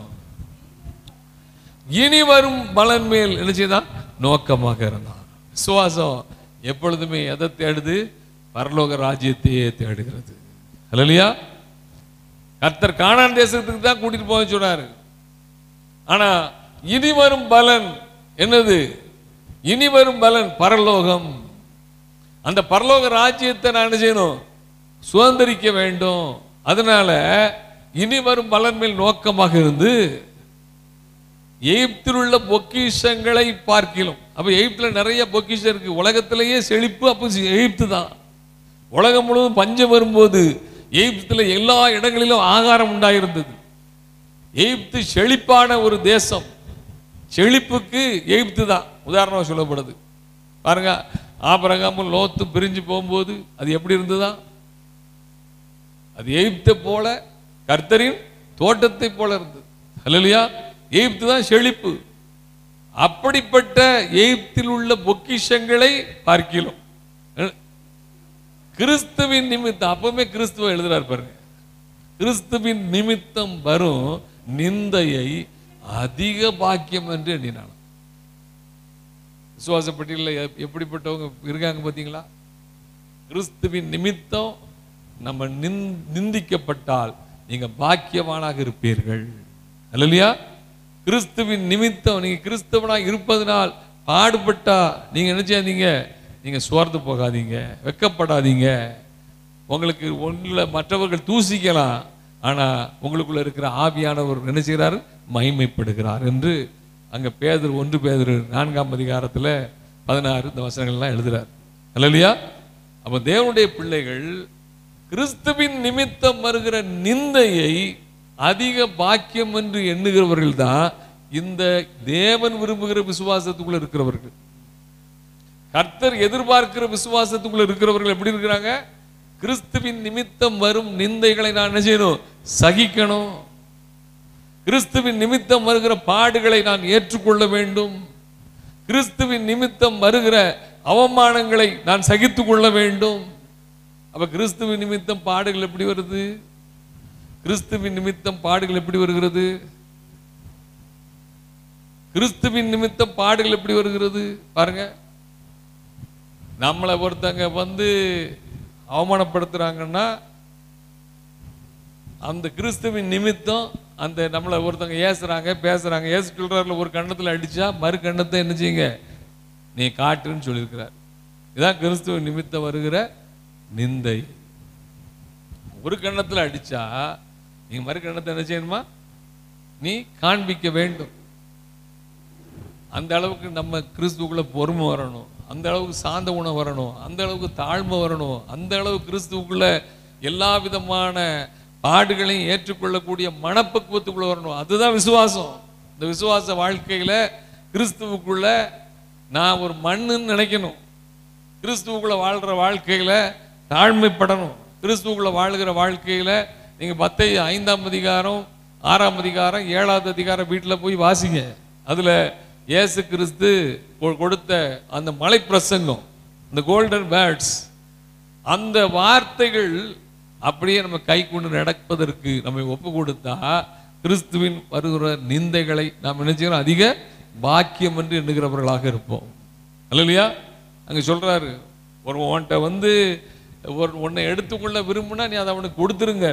இனி வரும் பலன் மேல் என்ன செய்தான் நோக்கமாக இருந்தான் விசுவாசம் எப்பொழுதுமே எதை தேடுது பரலோக ராஜ்யத்தையே தேடுகிறது இல்லையா கர்த்தர் கானான் தேசத்துக்கு தான் கூட்டிட்டு போக சொன்னாரு ஆனா இனி வரும் பலன் என்னது இனி வரும் பலன் பரலோகம் அந்த பரலோக ராஜ்யத்தை நான் என்ன செய்யணும் சுதந்திரிக்க வேண்டும் அதனால இனி வரும் பலன் மேல் நோக்கமாக இருந்து எகிப்தில் உள்ள பொக்கிஷங்களை பார்க்கிலும் அப்ப எகிப்துல நிறைய பொக்கிஷம் இருக்கு உலகத்திலேயே செழிப்பு அப்போ எகிப்து தான் உலகம் முழுவதும் பஞ்சம் வரும்போது எகிப்துல எல்லா இடங்களிலும் ஆகாரம் உண்டாயிருந்தது எகிப்து செழிப்பான ஒரு தேசம் செழிப்புக்கு எகிப்து தான் உதாரணம் சொல்லப்படுது பாருங்க ஆபரகாமும் லோத்து பிரிஞ்சு போகும்போது அது எப்படி இருந்ததா அது எகிப்தை போல கர்த்தரின் தோட்டத்தை போல இருந்தது அல்லையா எகிப்து தான் செழிப்பு அப்படிப்பட்ட எகிப்தில் உள்ள பொக்கிஷங்களை பார்க்கிறோம் கிறிஸ்துவின் நிமித்தம் அப்பவுமே கிறிஸ்துவ எழுதுறாரு பாருங்க கிறிஸ்துவின் நிமித்தம் வரும் நிந்தையை அதிக பாக்கியம் என்று எண்ணினான் விசுவாச பட்டியலில் எப்- எப்படிப்பட்டவங்க இருக்காங்க பார்த்தீங்களா கிறிஸ்துவின் நிமித்தம் நம்ம நிந்- நிந்திக்கப்பட்டால் நீங்க பாக்கியவானாக இருப்பீர்கள் அல்லையா கிறிஸ்துவின் நிமித்தம் நீங்க கிறிஸ்தவனா இருப்பதனால் பாடுபட்டா நீங்க என்ன செய்யாதீங்க நீங்க சோர்ந்து போகாதீங்க வெக்கப்படாதீங்க உங்களுக்கு ஒன்றில் மற்றவர்கள் தூசிக்கலாம் ஆனா உங்களுக்குள்ள இருக்கிற ஆவியானவர் என்ன செய்கிறார் மகிமைப்படுகிறார் என்று அங்க பேதர் ஒன்று பேதர் நான்காம் அதிகாரத்துல பதினாறு இந்த வசனங்கள்லாம் எழுதுறார் அல்லையா அப்ப தேவனுடைய பிள்ளைகள் கிறிஸ்துவின் நிமித்தம் வருகிற நிந்தையை அதிக பாக்கியம் என்று எண்ணுகிறவர்கள் தான் இந்த தேவன் விரும்புகிற விசுவாசத்துக்குள்ள இருக்கிறவர்கள் கர்த்தர் எதிர்பார்க்கிற விசுவாசத்துக்குள்ள இருக்கிறவர்கள் எப்படி இருக்கிறாங்க கிறிஸ்துவின் நிமித்தம் வரும் நிந்தைகளை நான் என்ன செய்யணும் சகிக்கணும் கிறிஸ்துவின் நிமித்தம் வருகிற பாடுகளை நான் ஏற்றுக்கொள்ள வேண்டும் கிறிஸ்துவின் நிமித்தம் வருகிற அவமானங்களை நான் சகித்துக் கொள்ள வேண்டும் அப்ப கிறிஸ்துவின் நிமித்தம் பாடுகள் எப்படி வருது கிறிஸ்துவின் நிமித்தம் பாடுகள் எப்படி வருகிறது கிறிஸ்துவின் நிமித்தம் பாடுகள் எப்படி வருகிறது பாருங்க நம்மளை ஒருத்தங்க வந்து அவமானப்படுத்துறாங்கன்னா அந்த கிறிஸ்துவின் நிமித்தம் அந்த நம்மளை ஒருத்தங்க ஏசுறாங்க பேசுறாங்க ஏசு சொல்றாருல ஒரு கண்ணத்துல அடிச்சா மறு கண்ணத்தை என்ன செய்யுங்க நீ காட்டுன்னு சொல்லியிருக்கிறார் இதான் கிறிஸ்துவின் நிமித்தம் வருகிற நிந்தை ஒரு கண்ணத்துல அடிச்சா நீ மறு கண்ணத்தை என்ன செய்யணுமா நீ காண்பிக்க வேண்டும் அந்த அளவுக்கு நம்ம கிறிஸ்துவுக்குள்ள பொறுமை வரணும் அந்த அளவுக்கு சாந்த குணம் வரணும் அந்த அளவுக்கு தாழ்மை வரணும் அந்த அளவு கிறிஸ்துவுக்குள்ள எல்லா விதமான பாடுகளையும் ஏற்றுக்கொள்ளக்கூடிய மனப்பக்குவத்துக்குள்ள வரணும் அதுதான் விசுவாசம் இந்த விசுவாச வாழ்க்கையில கிறிஸ்துவுக்குள்ள நான் ஒரு மண்ணுன்னு நினைக்கணும் கிறிஸ்துவுக்குள்ள வாழ்ற வாழ்க்கையில தாழ்மைப்படணும் கிறிஸ்துவுக்குள்ள வாழ்கிற வாழ்க்கையில நீங்க பத்தை ஐந்தாம் அதிகாரம் ஆறாம் அதிகாரம் ஏழாவது அதிகாரம் வீட்டில் போய் வாசிங்க அதுல இயேசு கிறிஸ்து கொ- கொடுத்த அந்த மலை பிரசங்கம் இந்த கோல்டன் பேர்ட்ஸ் அந்த வார்த்தைகள் அப்படியே நம்ம கை கொண்டு நடப்பதற்கு நம்மை ஒப்பு கொடுத்தா கிறிஸ்துவின் வருகிற நிந்தைகளை நாம் நினைச்சுக்கிறோம் அதிக பாக்கியம் என்று எண்ணுகிறவர்களாக இருப்போம் இல்லையா அங்க சொல்றாரு ஒரு உன்கிட்ட வந்து ஒரு உன்னை எடுத்துக்கொள்ள விரும்புனா நீ அதை அவனுக்கு கொடுத்துருங்க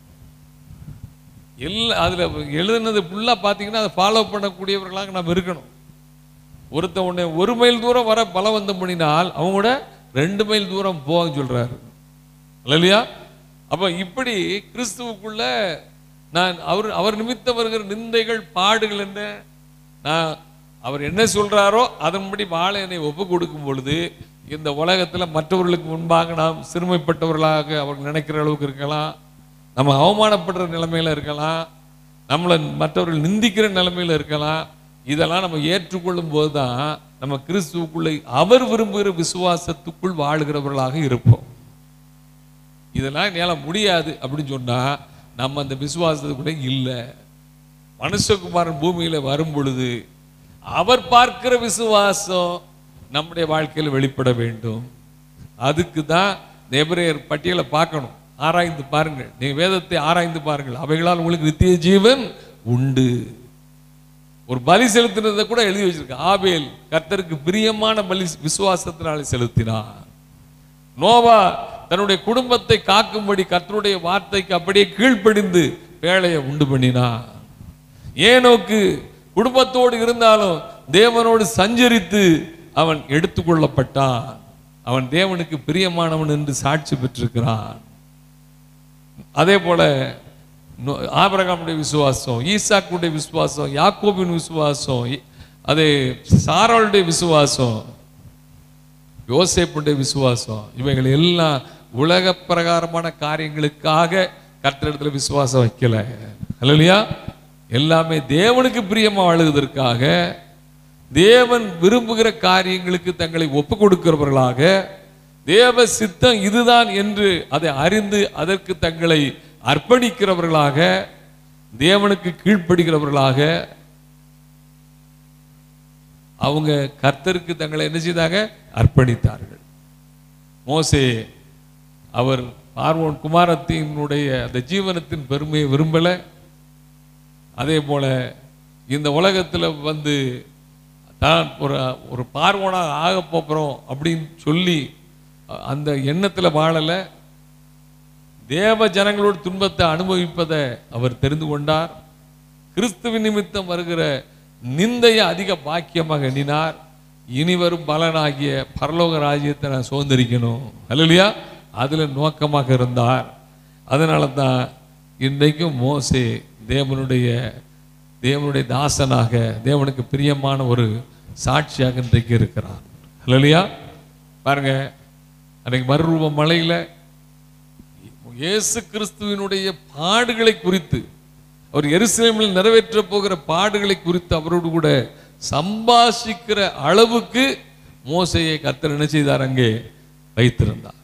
எல்லா அதுல எழுதுனது ஃபுல்லா பார்த்தீங்கன்னா அதை ஃபாலோ பண்ணக்கூடியவர்களாக நாம் இருக்கணும் ஒருத்தன் உன்னை ஒரு மைல் தூரம் வர பலவந்தம் பண்ணினால் அவன் கூட ரெண்டு மைல் தூரம் போன்னு சொல்றாரு இல்லையா அப்ப இப்படி கிறிஸ்துவுக்குள்ள நான் அவர் அவர் நிமித்தம் வருகிற நிந்தைகள் பாடுகள் என்ன நான் அவர் என்ன சொல்றாரோ அதன்படி வாழ என்னை ஒப்பு கொடுக்கும் பொழுது இந்த உலகத்துல மற்றவர்களுக்கு முன்பாக நாம் சிறுமைப்பட்டவர்களாக அவர்கள் நினைக்கிற அளவுக்கு இருக்கலாம் நம்ம அவமானப்படுற நிலைமையில இருக்கலாம் நம்மளை மற்றவர்கள் நிந்திக்கிற நிலைமையில இருக்கலாம் இதெல்லாம் நம்ம ஏற்றுக்கொள்ளும் போதுதான் நம்ம கிறிஸ்துவுக்குள்ளே அவர் விரும்புகிற விசுவாசத்துக்குள் வாழுகிறவர்களாக இருப்போம் இதெல்லாம் என்னால் முடியாது அப்படின்னு சொன்னா நம்ம அந்த விசுவாசத்துக்குள்ளே இல்லை மனுஷகுமாரன் பூமியில வரும் பொழுது அவர் பார்க்கிற விசுவாசம் நம்முடைய வாழ்க்கையில் வெளிப்பட வேண்டும் அதுக்கு தான் எபிரேயர் பட்டியலை பார்க்கணும் ஆராய்ந்து பாருங்கள் நீங்க வேதத்தை ஆராய்ந்து பாருங்கள் அவைகளால் உங்களுக்கு நித்திய ஜீவன் உண்டு ஒரு பலி செலுத்தினதை கூட எழுதி வச்சிருக்க ஆபேல் கர்த்தருக்கு பிரியமான பலி விசுவாசத்தினாலே செலுத்தினான் நோவா தன்னுடைய குடும்பத்தை காக்கும்படி கர்த்தருடைய வார்த்தைக்கு அப்படியே கீழ்ப்படிந்து வேலையை உண்டு பண்ணினான் ஏனோக்கு குடும்பத்தோடு இருந்தாலும் தேவனோடு சஞ்சரித்து அவன் எடுத்துக்கொள்ளப்பட்டான் அவன் தேவனுக்கு பிரியமானவன் என்று சாட்சி பெற்றிருக்கிறான் அதே போல நோ- ஆபிரகாமுடைய விசுவாசம் ஈசாக்குடைய விசுவாசம் யாக்கோபின் விசுவாசம் இ- அதே சாராளுடைய விசுவாசம் யோசேப்புடைய விசுவாசம் இவைகள் எல்லாம் உலக பிரகாரமான காரியங்களுக்காக கர்த்தரிடத்துல விசுவாசம் வைக்கல இல்லையா எல்லாமே தேவனுக்கு பிரியமா வாழுவதற்காக தேவன் விரும்புகிற காரியங்களுக்கு தங்களை ஒப்பு கொடுக்கிறவர்களாக தேவ சித்தம் இதுதான் என்று அதை அறிந்து அதற்கு தங்களை அர்ப்பணிக்கிறவர்களாக தேவனுக்கு கீழ்ப்படுகிறவர்களாக அவங்க கர்த்தருக்கு தங்களை என்ன செய்தாங்க அர்ப்பணித்தார்கள் மோசே அவர் பார்வோன் குமாரத்தினுடைய அந்த ஜீவனத்தின் பெருமையை விரும்பலை அதே போல இந்த உலகத்தில் வந்து தான் ஒரு ஒரு பார்வனாக ஆக போகிறோம் அப்படின்னு சொல்லி அ- அந்த எண்ணத்தில் வாழலை தேவ ஜனங்களோட துன்பத்தை அனுபவிப்பதை அவர் தெரிந்து கொண்டார் கிறிஸ்துவின் நிமித்தம் வருகிற நிந்தையை அதிக பாக்கியமாக எண்ணினார் இனி வரும் பலனாகிய பரலோக ராஜ்யத்தை நான் சுதந்திரிக்கணும் அல்லையா அதில் நோக்கமாக இருந்தார் அதனால தான் இன்றைக்கும் மோசே தேவனுடைய தேவனுடைய தாசனாக தேவனுக்கு பிரியமான ஒரு சாட்சியாக இன்றைக்கு இருக்கிறார் அல்லையா பாருங்க அன்றைக்கு மறுரூப மலையில் இயேசு கிறிஸ்துவினுடைய பாடுகளை குறித்து அவர் எருசலேமில் நிறைவேற்ற போகிற பாடுகளை குறித்து அவரோடு கூட சம்பாஷிக்கிற அளவுக்கு மோசையை கர்த்தர் என்ன செய்தார் அங்கே வைத்திருந்தார்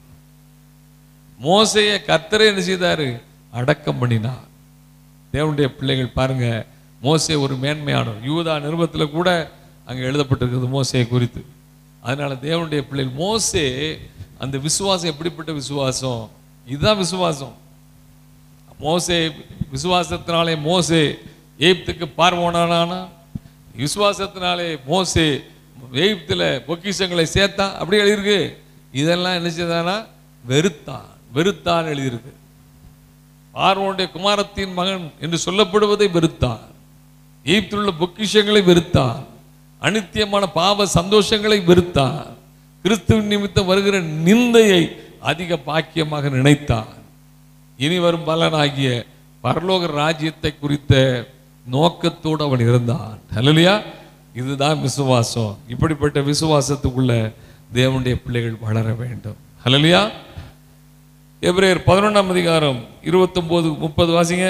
மோசையை கர்த்தரை என்ன செய்தாரு அடக்கம் பண்ணினார் தேவனுடைய பிள்ளைகள் பாருங்க மோசே ஒரு மேன்மையானவர் யூதா நிருபத்தில் கூட அங்கே எழுதப்பட்டிருக்கிறது மோசையை குறித்து அதனால தேவனுடைய பிள்ளைகள் மோசே அந்த விசுவாசம் எப்படிப்பட்ட விசுவாசம் இதுதான் விசுவாசம் மோசே விசுவாசத்தினாலே மோசே எகிப்துக்கு பார்வோனானா விசுவாசத்தினாலே மோசே எகிப்தில் பொக்கிஷங்களை சேர்த்தான் அப்படி எழுதியிருக்கு இதெல்லாம் என்ன செய்தானா வெறுத்தான் வெறுத்தான் எழுதியிருக்கு பார்வோனுடைய குமாரத்தின் மகன் என்று சொல்லப்படுவதை வெறுத்தான் எகிப்தில் உள்ள பொக்கிஷங்களை வெறுத்தான் அனித்தியமான பாவ சந்தோஷங்களை வெறுத்தான் கிறிஸ்துவின் நிமித்தம் வருகிற நிந்தையை அதிக பாக்கியமாக நினைத்தான் இனி வரும் பலனாகிய பரலோக ராஜ்யத்தை குறித்த நோக்கத்தோடு அவன் இருந்தான் ஹalleluya இதுதான் விசுவாசம் இப்படிப்பட்ட விசுவாசத்துக்குள்ள தேவனுடைய பிள்ளைகள் வளர வேண்டும் ஹalleluya எபிரேயர் பதினொன்றாம் அதிகாரம் இருபத்தொன்பது முப்பது வாசிங்க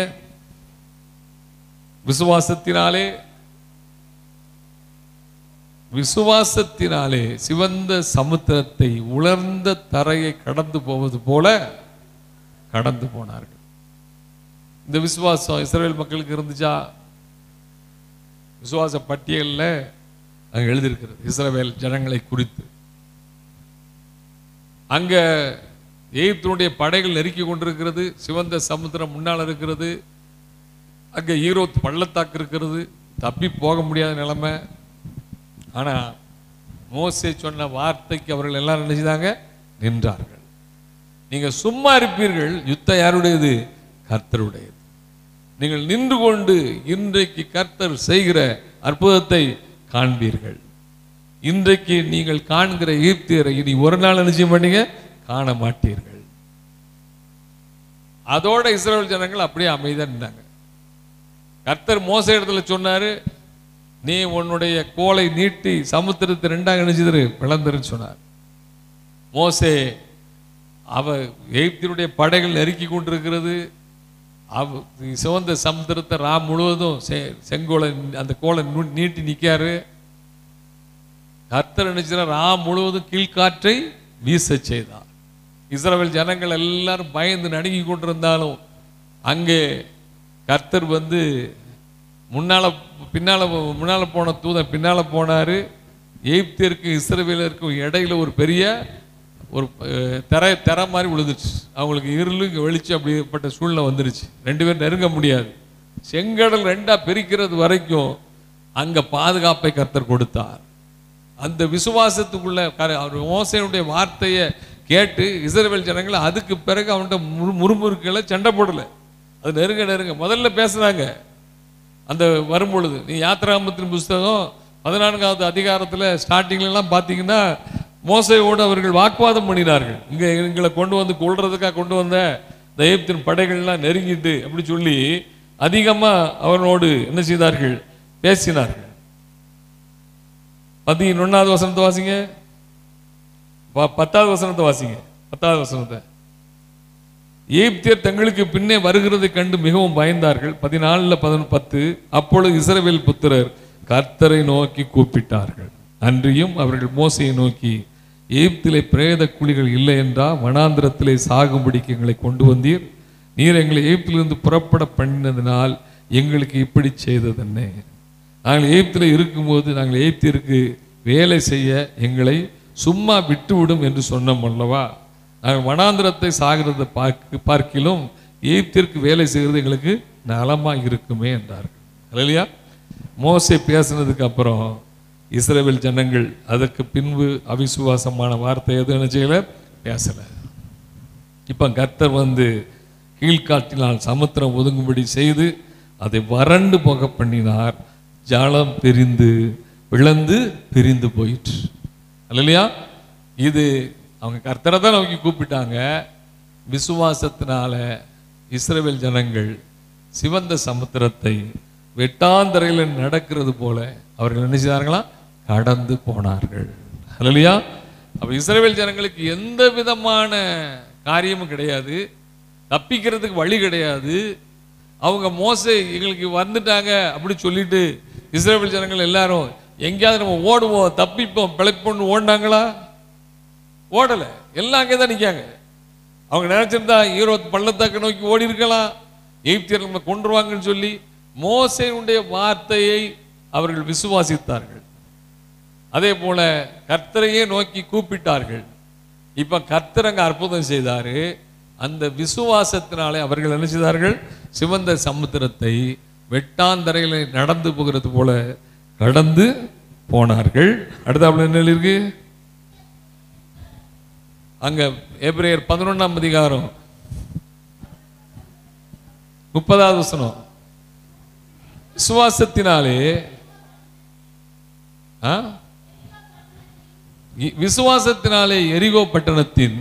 விசுவாசத்தினாலே விசுவாசத்தினாலே சிவந்த சமுத்திரத்தை உலர்ந்த தரையை கடந்து போவது போல கடந்து போனார்கள் இந்த விசுவாசம் இஸ்ரேல் மக்களுக்கு இருந்துச்சா விசுவாச பட்டியலில் அங்கே எழுதியிருக்கிறது இஸ்ரவேல் ஜனங்களை குறித்து அங்க எகிப்தினுடைய படைகள் நெருக்கி கொண்டிருக்கிறது சிவந்த சமுத்திரம் முன்னால் இருக்கிறது அங்க ஈரோத் பள்ளத்தாக்கு இருக்கிறது தப்பி போக முடியாத நிலைமை ஆனா மோசே சொன்ன வார்த்தைக்கு அவர்கள் எல்லாரும் என்ன செய்தாங்க நின்றார்கள் நீங்க சும்மா இருப்பீர்கள் யுத்தம் யாருடையது கர்த்தருடையது நீங்கள் நின்று கொண்டு இன்றைக்கு கர்த்தர் செய்கிற அற்புதத்தை காண்பீர்கள் இன்றைக்கு நீங்கள் காண்கிற ஈர்த்தியரை இனி ஒரு நாள் என்ன செய்ய மாட்டீங்க காண மாட்டீர்கள் அதோட இஸ்ரேல் ஜனங்கள் அப்படியே அமைதியா நின்றாங்க கர்த்தர் மோச இடத்துல சொன்னாரு நீ உன்னுடைய கோலை நீட்டி சமுத்திரத்தை ரெண்டாக நினைச்சது பிளந்துருன்னு சொன்னார் மோசே அவ எகிப்தினுடைய படைகள் நெருக்கி கொண்டிருக்கிறது அவ சிவந்த சமுத்திரத்தை ரா முழுவதும் செ- செங்கோலை அந்த கோலை நு- நீட்டி நிக்காரு கர்த்தர் நினைச்சார் ரா முழுவதும் கீழ்காற்றை வீச செய்தார் இஸ்ரவேல் ஜனங்கள் எல்லாரும் பயந்து நடுங்கி கொண்டிருந்தாலும் அங்கே கர்த்தர் வந்து முன்னால பின்னால முன்னால போன தூதன் பின்னால போனாரு எகிப்திற்கு இஸ்ரவேலருக்கும் இடையில ஒரு பெரிய ஒரு அஹ், திரை திரை மாதிரி விழுந்துச்சு அவங்களுக்கு இருளு இங்க வெளிச்சம் அப்படிப்பட்ட சூழ்நிலை வந்துருச்சு ரெண்டு பேரும் நெருங்க முடியாது செங்கடல் ரெண்டா பிரிக்கிறது வரைக்கும் அங்க பாதுகாப்பை கர்த்தர் கொடுத்தார் அந்த விசுவாசத்துக்குள்ள கர- அவர் மோசையுடைய வார்த்தையை கேட்டு இஸ்ரவேல் ஜனங்கள் அதுக்கு பிறகு அவன்கிட்ட முறு முறுமுறுக்களை சண்டை போடல அது நெருங்க நெருங்க முதல்ல பேசுனாங்க அந்த வரும்பொழுது நீ யாத்திராமத்தின் புஸ்தகம் பதினான்காவது அதிகாரத்தில் ஸ்டார்டிங்லாம் பார்த்தீங்கன்னா மோசையோடு அவர்கள் வாக்குவாதம் பண்ணினார்கள் இங்கே எங்களை கொண்டு வந்து கொள்றதுக்காக கொண்டு வந்த இந்த எகிப்தின் படைகள்லாம் நெருங்கிட்டு அப்படி சொல்லி அதிகமாக அவனோடு என்ன செய்தார்கள் பேசினார்கள் பதினொன்னாவது வசனத்தை வாசிங்க ப- பத்தாவது வசனத்தை வாசிங்க பத்தாவது வசனத்தை எகிப்தியர் தங்களுக்கு பின்னே வருகிறதை கண்டு மிகவும் பயந்தார்கள் பதினாலுல பதினொன்று பத்து அப்பொழுது இஸ்ரவேல் புத்திரர் கர்த்தரை நோக்கி கூப்பிட்டார்கள் அன்றியும் அவர்கள் மோசையை நோக்கி எகிப்திலே பிரேத குழிகள் இல்லை என்றா வனாந்திரத்திலே சாகும்படிக்கு எங்களை கொண்டு வந்தீர் நீர் எங்களை எகிப்திலிருந்து புறப்பட பண்ணினதினால் எங்களுக்கு இப்படி செய்ததென்ன நாங்கள் எகிப்தில் இருக்கும்போது நாங்கள் எகிப்திற்கு வேலை செய்ய எங்களை சும்மா விட்டுவிடும் என்று சொன்னோம் அல்லவா நாங்கள் வனாந்திரத்தை சாகிறதை பார்க்க பார்க்கிலும் எகிப்திற்கு வேலை செய்கிறது எங்களுக்கு நலமா இருக்குமே என்றார்கள் இல்லையா மோசே பேசினதுக்கு அப்புறம் இஸ்ரவேல் ஜனங்கள் அதற்கு பின்பு அவிசுவாசமான வார்த்தை எதுவும் என்ன செய்யல பேசலை இப்போ கர்த்தர் வந்து கீழ்காட்டினால் சமுத்திரம் ஒதுங்கும்படி செய்து அதை வறண்டு போக பண்ணினார் ஜாலம் பிரிந்து விழுந்து பிரிந்து போயிற்று இல்லையா இது அவங்க கர்த்தரை தான் நோக்கி கூப்பிட்டாங்க விசுவாசத்தினால இஸ்ரவேல் ஜனங்கள் சிவந்த சமுத்திரத்தை வெட்டாந்தரையில் நடக்கிறது போல அவர்கள் என்ன செய்தார்களா கடந்து போனார்கள் இல்லையா அப்ப இஸ்ரவேல் ஜனங்களுக்கு எந்த விதமான காரியமும் கிடையாது தப்பிக்கிறதுக்கு வழி கிடையாது அவங்க மோசை எங்களுக்கு வந்துட்டாங்க அப்படி சொல்லிட்டு இஸ்ரேல் ஜனங்கள் எல்லாரும் எங்கேயாவது நம்ம ஓடுவோம் தப்பிப்போம் பிழைப்போம்னு ஓடினாங்களா ஓடலை எல்லாம் அங்கே தான் நிற்காங்க அவங்க நினைச்சிருந்தா ஈரோடு பள்ளத்தாக்கு நோக்கி ஓடி இருக்கலாம் எகிப்தியர் நம்ம கொண்டுருவாங்கன்னு சொல்லி மோசையுடைய வார்த்தையை அவர்கள் விசுவாசித்தார்கள் அதே போல கர்த்தரையே நோக்கி கூப்பிட்டார்கள் இப்ப கர்த்தர் அங்க அற்புதம் செய்தாரு அந்த விசுவாசத்தினாலே அவர்கள் என்ன செய்தார்கள் சிவந்த சமுத்திரத்தை வெட்டாந்தரையில் நடந்து போகிறது போல கடந்து போனார்கள் அடுத்தாப்புல என்ன இருக்கு அங்க எபிரேயர் பதினொன்னாம் அதிகாரம் முப்பதாவது வசனம் விசுவாசத்தினாலே ஆ? இ- விசுவாசத்தினாலே எரிகோ பட்டணத்தின்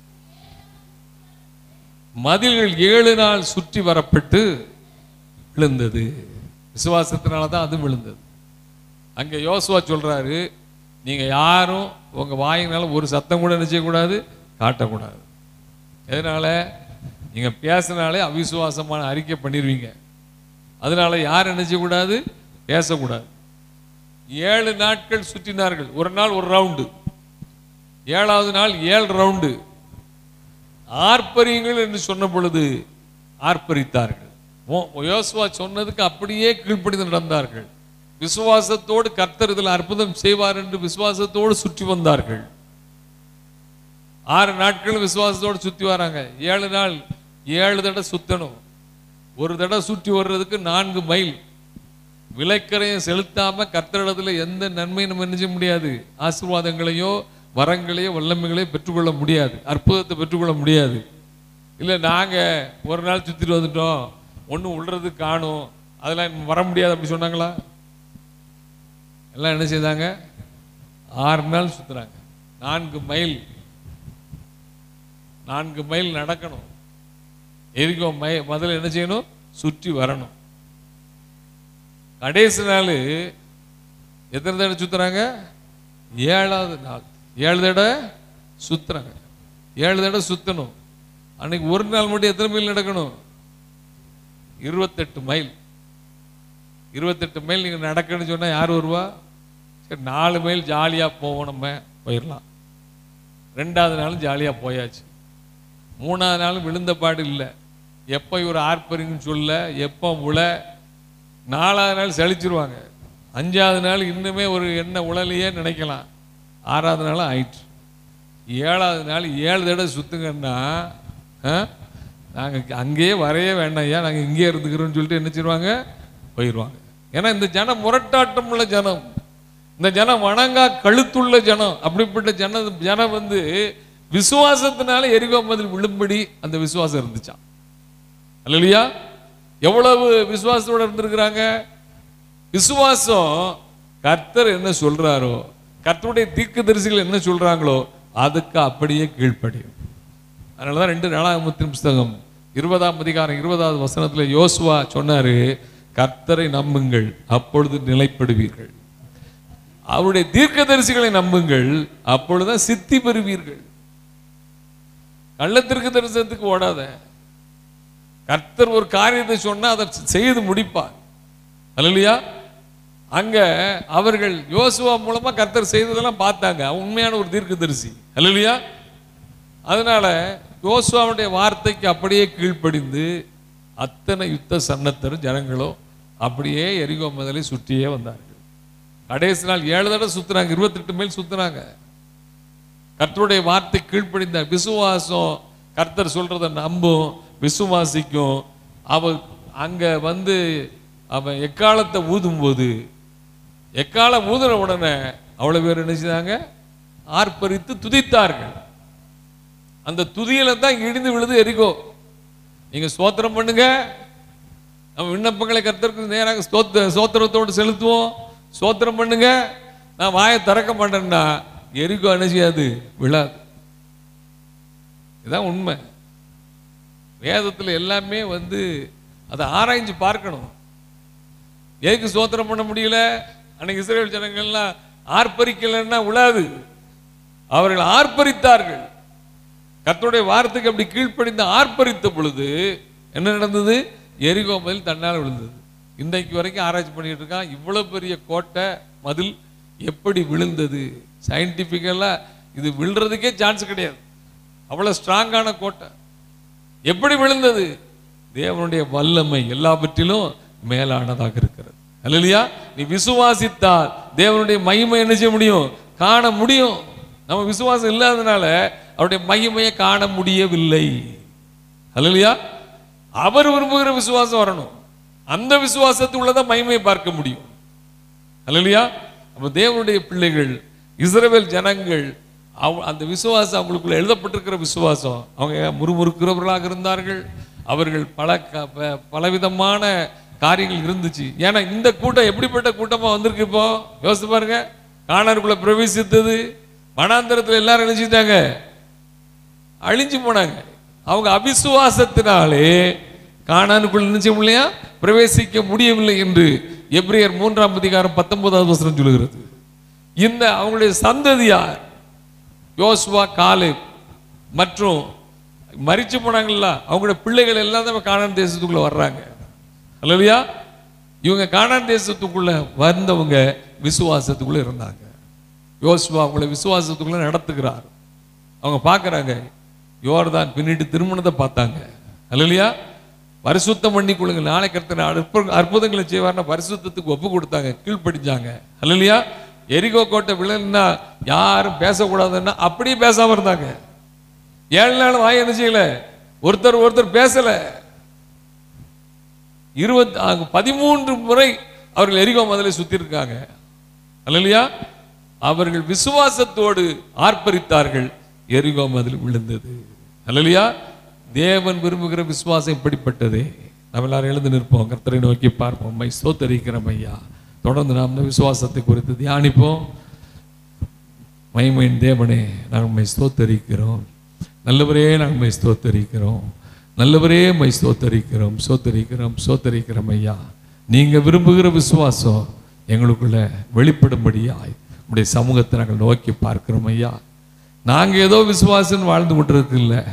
மதில்கள் ஏழு நாள் சுற்றி வரப்பட்டு விழுந்தது விசுவாசத்தினால தான் அது விழுந்தது அங்க யோசுவா சொல்றாரு நீங்க யாரும் உங்க வாயினால ஒரு சத்தம் கூட என்ன செய்யக்கூடாது காட்டக்கூடாது எதனால நீங்க பேசினாலே அவிசுவாசமான அறிக்கை பண்ணிடுவீங்க அதனால யார் என்ன செய்யக்கூடாது பேசக்கூடாது ஏழு நாட்கள் சுற்றினார்கள் ஒரு நாள் ஒரு ரவுண்டு ஏழாவது நாள் ஏழு ரவுண்டு ஆர்ப்பரியுங்கள் என்று சொன்ன பொழுது ஆர்ப்பரித்தார்கள் மோ- யோசுவா சொன்னதுக்கு அப்படியே கீழ்ப்படிந்து நடந்தார்கள் விசுவாசத்தோடு கர்த்தர் இதில் அற்புதம் செய்வார் என்று விசுவாசத்தோடு சுற்றி வந்தார்கள் ஆறு நாட்கள் விசுவாசத்தோடு சுத்தி வராங்க ஏழு நாள் ஏழு தடவை சுத்தணும் ஒரு தடவை சுற்றி வர்றதுக்கு நான்கு மைல் விலைக்கரையும் செலுத்தாம கர்த்தரிடத்துல எந்த நன்மையும் நம்ம என்ன செய்ய முடியாது ஆசீர்வாதங்களையோ வரங்களையோ வல்லமைகளையோ பெற்றுக்கொள்ள முடியாது அற்புதத்தை பெற்றுக்கொள்ள முடியாது இல்லை நாங்க ஒரு நாள் சுத்திட்டு வந்துட்டோம் ஒன்றும் உள்ளது காணும் அதெல்லாம் வர முடியாது அப்படி சொன்னாங்களா எல்லாம் என்ன செய்தாங்க ஆறு நாள் சுத்துறாங்க நான்கு மைல் நான்கு மைல் நடக்கணும் எரிக்கோ மை முதல்ல என்ன செய்யணும் சுற்றி வரணும் கடைசி நாள் எத்தனை தடவை சுத்துறாங்க ஏழாவது நாள் ஏழு தடவை சுத்துறாங்க ஏழு தடவை சுத்தணும் அன்னைக்கு ஒரு நாள் மட்டும் எத்தனை மைல் நடக்கணும் இருபத்தெட்டு மைல் இருபத்தெட்டு மைல் நீங்க நடக்கணும்னு சொன்னா யார் வருவா சரி நாலு மைல் ஜாலியா போவோம் நம்ம போயிடலாம் ரெண்டாவது நாளும் ஜாலியா போயாச்சு மூணாவது நாளும் விழுந்த பாடு இல்லை எப்போ இவர் ஆர்ப்பரிங்கன்னு சொல்ல எப்போ உழ நாலாவது நாள் செழிச்சிருவாங்க அஞ்சாவது நாள் இன்னுமே ஒரு என்ன உழலையே நினைக்கலாம் ஆறாவது நாள் ஆயிற்று ஏழாவது நாள் ஏழு தடவை சுத்துங்கன்னா நாங்கள் அங்கேயே வரையே வேண்டாம் ஐயா நாங்கள் இங்கேயே இருந்துக்கிறோம்னு சொல்லிட்டு என்ன செய்வாங்க போயிடுவாங்க ஏன்னா இந்த ஜனம் முரட்டாட்டம் உள்ள ஜனம் இந்த ஜனம் வணங்கா கழுத்துள்ள ஜனம் அப்படிப்பட்ட ஜன ஜனம் வந்து விசுவாசத்தினால எரிகோ மதில் விழும்படி அந்த விசுவாசம் இருந்துச்சான் அல்லையா எவ்வளவு விசுவாசத்தோட இருந்திருக்கிறாங்க விசுவாசம் கர்த்தர் என்ன சொல்றாரோ கர்த்தருடைய தீர்க்கதரிசிகள் என்ன சொல்றாங்களோ அதுக்கு அப்படியே கீழ்ப்படியும் அதனாலதான் ரெண்டு நாளாகமத்தின் புஸ்தகம் இருபதாம் அதிகாரம் இருபதாவது வசனத்துல யோசுவா சொன்னாரு கர்த்தரை நம்புங்கள் அப்பொழுது நிலைப்படுவீர்கள் அவருடைய தீர்க்கதரிசிகளை நம்புங்கள் அப்பொழுதுதான் சித்தி பெறுவீர்கள் கள்ளத்திற்கு தரிசனத்துக்கு ஓடாத கர்த்தர் ஒரு காரியத்தை சொன்னா அதை செய்து முடிப்பார் அல்லையா அங்க அவர்கள் யோசுவா மூலமா கர்த்தர் செய்ததெல்லாம் பார்த்தாங்க அவன் உண்மையான ஒரு தீர்க்கதரிசி அல்லையா அதனால யோசுவாவுடைய வார்த்தைக்கு அப்படியே கீழ்ப்படிந்து அத்தனை யுத்த சன்னத்தரும் ஜனங்களும் அப்படியே எரிகோ முதலை சுற்றியே வந்தார்கள் கடைசி நாள் ஏழு தடவை சுத்துறாங்க இருபத்தெட்டு மைல் சுத்துறாங்க கர்த்தருடைய வார்த்தை கீழ்ப்படிந்த விசுவாசம் கர்த்தர் சொல்றத நம்பும் விசுவாசிக்கும் அவ அங்க வந்து அவன் எக்காலத்தை ஊதும்போது எக்காலம் ஊதுன உடனே அவ்வளவு பேர் என்ன செய்தாங்க ஆர்ப்பரித்து துதித்தார்கள் அந்த துதியில தான் இடிந்து விழுது எரிகோ நீங்க ஸ்தோத்திரம் பண்ணுங்க நம்ம விண்ணப்பங்களை கர்த்தருக்கு நேராக ஸ்தோத்த ஸ்தோத்திரத்தோடு செலுத்துவோம் ஸ்தோத்திரம் பண்ணுங்க நான் வாயை திறக்க மாட்டேன்னா எரிகோ என்ன செய்யாது விழாது இதுதான் உண்மை வேதத்தில் எல்லாமே வந்து அதை ஆராய்ஞ்சு பார்க்கணும் எதுக்கு ஸ்தோத்திரம் பண்ண முடியல அன்னைக்கு இஸ்ரேல் ஜனங்கள்லாம் ஆர்ப்பரிக்கலைன்னா விழாது அவர்கள் ஆர்ப்பரித்தார்கள் கர்த்தருடைய வார்த்தைக்கு அப்படி கீழ்ப்படிந்து ஆர்ப்பரித்த பொழுது என்ன நடந்தது எரிகோ மதில் தன்னால் விழுந்தது இன்றைக்கு வரைக்கும் ஆராய்ச்சி பண்ணிட்டு இருக்கான் இவ்வளவு பெரிய கோட்டை மதில் எப்படி விழுந்தது சயின்டிஃபிக்கலா இது விழுறதுக்கே சான்ஸ் கிடையாது அவ்வளவு ஸ்ட்ராங்கான கோட்டை எப்படி விழுந்தது தேவனுடைய வல்லமை எல்லாவற்றிலும் மேலானதாக இருக்கிறது அல்லையா நீ விசுவாசித்தால் தேவனுடைய மகிமை என்ன செய்ய முடியும் காண முடியும் நம்ம விசுவாசம் இல்லாதனால அவருடைய மகிமையை காண முடியவில்லை அல்லையா அவர் விரும்புகிற விசுவாசம் வரணும் அந்த விசுவாசத்துக்குள்ளதான் மகிமையை பார்க்க முடியும் அல்லையா அப்ப தேவனுடைய பிள்ளைகள் இஸ்ரவேல் ஜனங்கள் அவ- அந்த விசுவாசம் அவங்களுக்குள்ள எழுதப்பட்டிருக்கிற விசுவாசம் அவங்க முறுமுறுக்கிறவர்களாக இருந்தார்கள் அவர்கள் பல க- ப- பலவிதமான காரியங்கள் இருந்துச்சு ஏன்னா இந்த கூட்டம் எப்படிப்பட்ட கூட்டமா வந்திருக்கு இப்போ யோசித்து பாருங்க காணருக்குள்ள பிரவேசித்தது வனாந்தரத்துல எல்லாரும் நினைச்சிட்டாங்க அழிஞ்சு போனாங்க அவங்க அவிசுவாசத்தினாலே காணானுக்குள் நினைச்ச இல்லையா பிரவேசிக்க முடியவில்லை என்று எப்ரியர் மூன்றாம் அதிகாரம் பத்தொன்பதாவது வசனம் சொல்லுகிறது இந்த அவங்களுடைய சந்ததியார் யோசுவா காலேப் மற்றும் மரிச்சு போனாங்கல்ல அவங்களோட பிள்ளைகள் எல்லாம் தான் காணான் தேசத்துக்குள்ள வர்றாங்க அல்லையா இவங்க காணான் தேசத்துக்குள்ள வந்தவங்க விசுவாசத்துக்குள்ள இருந்தாங்க யோசுவா அவங்கள விசுவாசத்துக்குள்ள நடத்துகிறார் அவங்க பார்க்கறாங்க யோர்தான் பின்னிட்டு திருமணத்தை பார்த்தாங்க அல்லையா பரிசுத்தம் பண்ணி கொள்ளுங்க நாளை கருத்து அற்பு அற்புதங்களை செய்வார்னா பரிசுத்தத்துக்கு ஒப்பு கொடுத்தாங்க கீழ்ப்படிஞ்சாங்க அல்லையா எரிகோ கோட்டை விழன்னா யாரும் பேசக்கூடாதுன்னா அப்படியே பேசாம இருந்தாங்க ஏழு நாள் வாய் என்ன செய்யல ஒருத்தர் ஒருத்தர் பேசல இருபத்தி ஆ, பதிமூன்று முறை அவர்கள் எரிகோ முதல்ல சுத்தி இருக்காங்க அல்லையா அவர்கள் விசுவாசத்தோடு ஆர்ப்பரித்தார்கள் எரிகோ மதில் விழுந்தது அல்லையா தேவன் விரும்புகிற விசுவாசம் இப்படிப்பட்டதே நம்ம எல்லாரும் எழுந்து நிற்போம் கர்த்தரை நோக்கி பார்ப்போம் மை சோத்தரிக்கிறோம் ஐயா தொடர்ந்து நாம் இந்த விசுவாசத்தை குறித்து தியானிப்போம் மைமையின் தேவனே நாங்கள் உம்மை ஸ்தோத்தரிக்கிறோம் நல்லவரே நாங்கள் உம்மை ஸ்தோத்தரிக்கிறோம் நல்லவரே மை ஸ்தோத்தரிக்கிறோம் ஸ்தோத்தரிக்கிறோம் ஸ்தோத்தரிக்கிறோம் ஐயா நீங்க விரும்புகிற விசுவாசம் எங்களுக்குள்ள வெளிப்படும்படியாய் உடைய சமூகத்தை நாங்கள் நோக்கி பார்க்கிறோம் ஐயா நாங்க ஏதோ விசுவாசம் வாழ்ந்து கொண்டிருக்கு இல்லை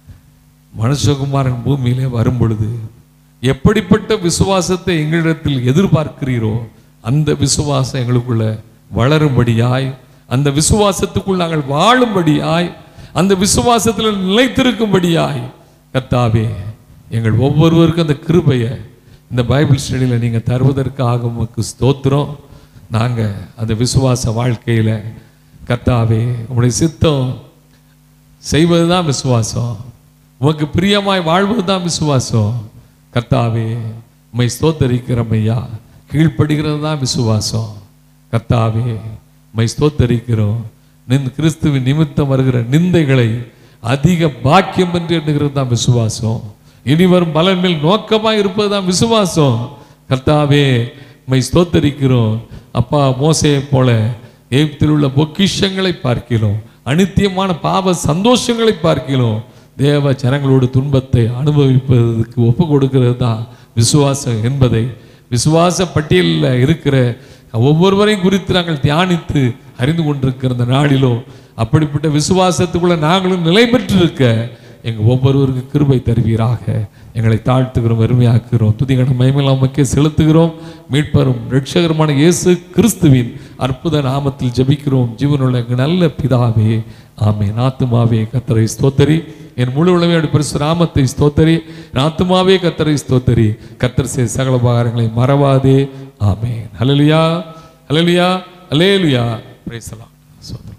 மனுஷகுமாரன் பூமியிலே வரும் பொழுது எப்படிப்பட்ட விசுவாசத்தை எங்களிடத்தில் எதிர்பார்க்கிறீரோ அந்த விசுவாசம் எங்களுக்குள்ள வளரும்படியாய் அந்த விசுவாசத்துக்குள் நாங்கள் வாழும்படியாய் அந்த விசுவாசத்தில் நிலைத்திருக்கும்படியாய் கர்த்தாவே எங்கள் ஒவ்வொருவருக்கும் அந்த கிருபையை இந்த பைபிள் ஸ்டடியில் நீங்கள் தருவதற்காக உமக்கு ஸ்தோத்திரம் நாங்கள் அந்த விசுவாச வாழ்க்கையில் கர்த்தாவே உங்களுடைய சித்தம் செய்வதுதான் விசுவாசம் உமக்கு பிரியமாய் வாழ்வதுதான் விசுவாசம் கர்த்தாவே உம்மை ஸ்தோத்தரிக்கிறோம் ஐயா கீழ்ப்படுகிறது தான் விசுவாசம் கர்த்தாவே உம்மை ஸ்தோத்தரிக்கிறோம் நின் கிறிஸ்துவின் நிமித்தம் வருகிற நிந்தைகளை அதிக பாக்கியம் என்று எண்ணுகிறது தான் விசுவாசம் இனி வரும் பலன் மேல் நோக்கமாக இருப்பது தான் விசுவாசம் கர்த்தாவே உம்மை ஸ்தோத்தரிக்கிறோம் அப்பா மோசையை போல எகிப்தில் உள்ள பொக்கிஷங்களை பார்க்கிறோம் அனித்தியமான பாவ சந்தோஷங்களை பார்க்கிறோம் தேவ ஜனங்களோடு துன்பத்தை அனுபவிப்பதற்கு ஒப்பு கொடுக்கிறது தான் விசுவாசம் என்பதை விசுவாச பட்டியலில் இருக்கிற ஒவ்வொருவரையும் குறித்து நாங்கள் தியானித்து அறிந்து கொண்டிருக்கிற இந்த நாளிலும் அப்படிப்பட்ட விசுவாசத்துக்குள்ள நாங்களும் நிலை பெற்றிருக்க எங்க ஒவ்வொருவருக்கு கிருபை தருவீராக எங்களை தாழ்த்துகிறோம் வறுமையாக்குகிறோம் துதிகன மயமெல்லாம் மக்கே செலுத்துகிறோம் மீட்பரும் ரட்சகருமான இயேசு கிறிஸ்துவின் அற்புத நாமத்தில் ஜெபிக்கிறோம் ஜீவனுள்ள எங்கள் நல்ல பிதாவே ஆமே நாத்துமாவே கத்தரை ஸ்தோத்தரி என் முழு உளவையோட பரிசு நாமத்தை ஸ்தோத்தரி நாத்துமாவே கத்தரை ஸ்தோத்தரி கத்தர் செய்த சகல உபகாரங்களை மறவாதே ஆமே ஹalleluya ஹalleluya ஹalleluya பிரைஸ் எல்லாம்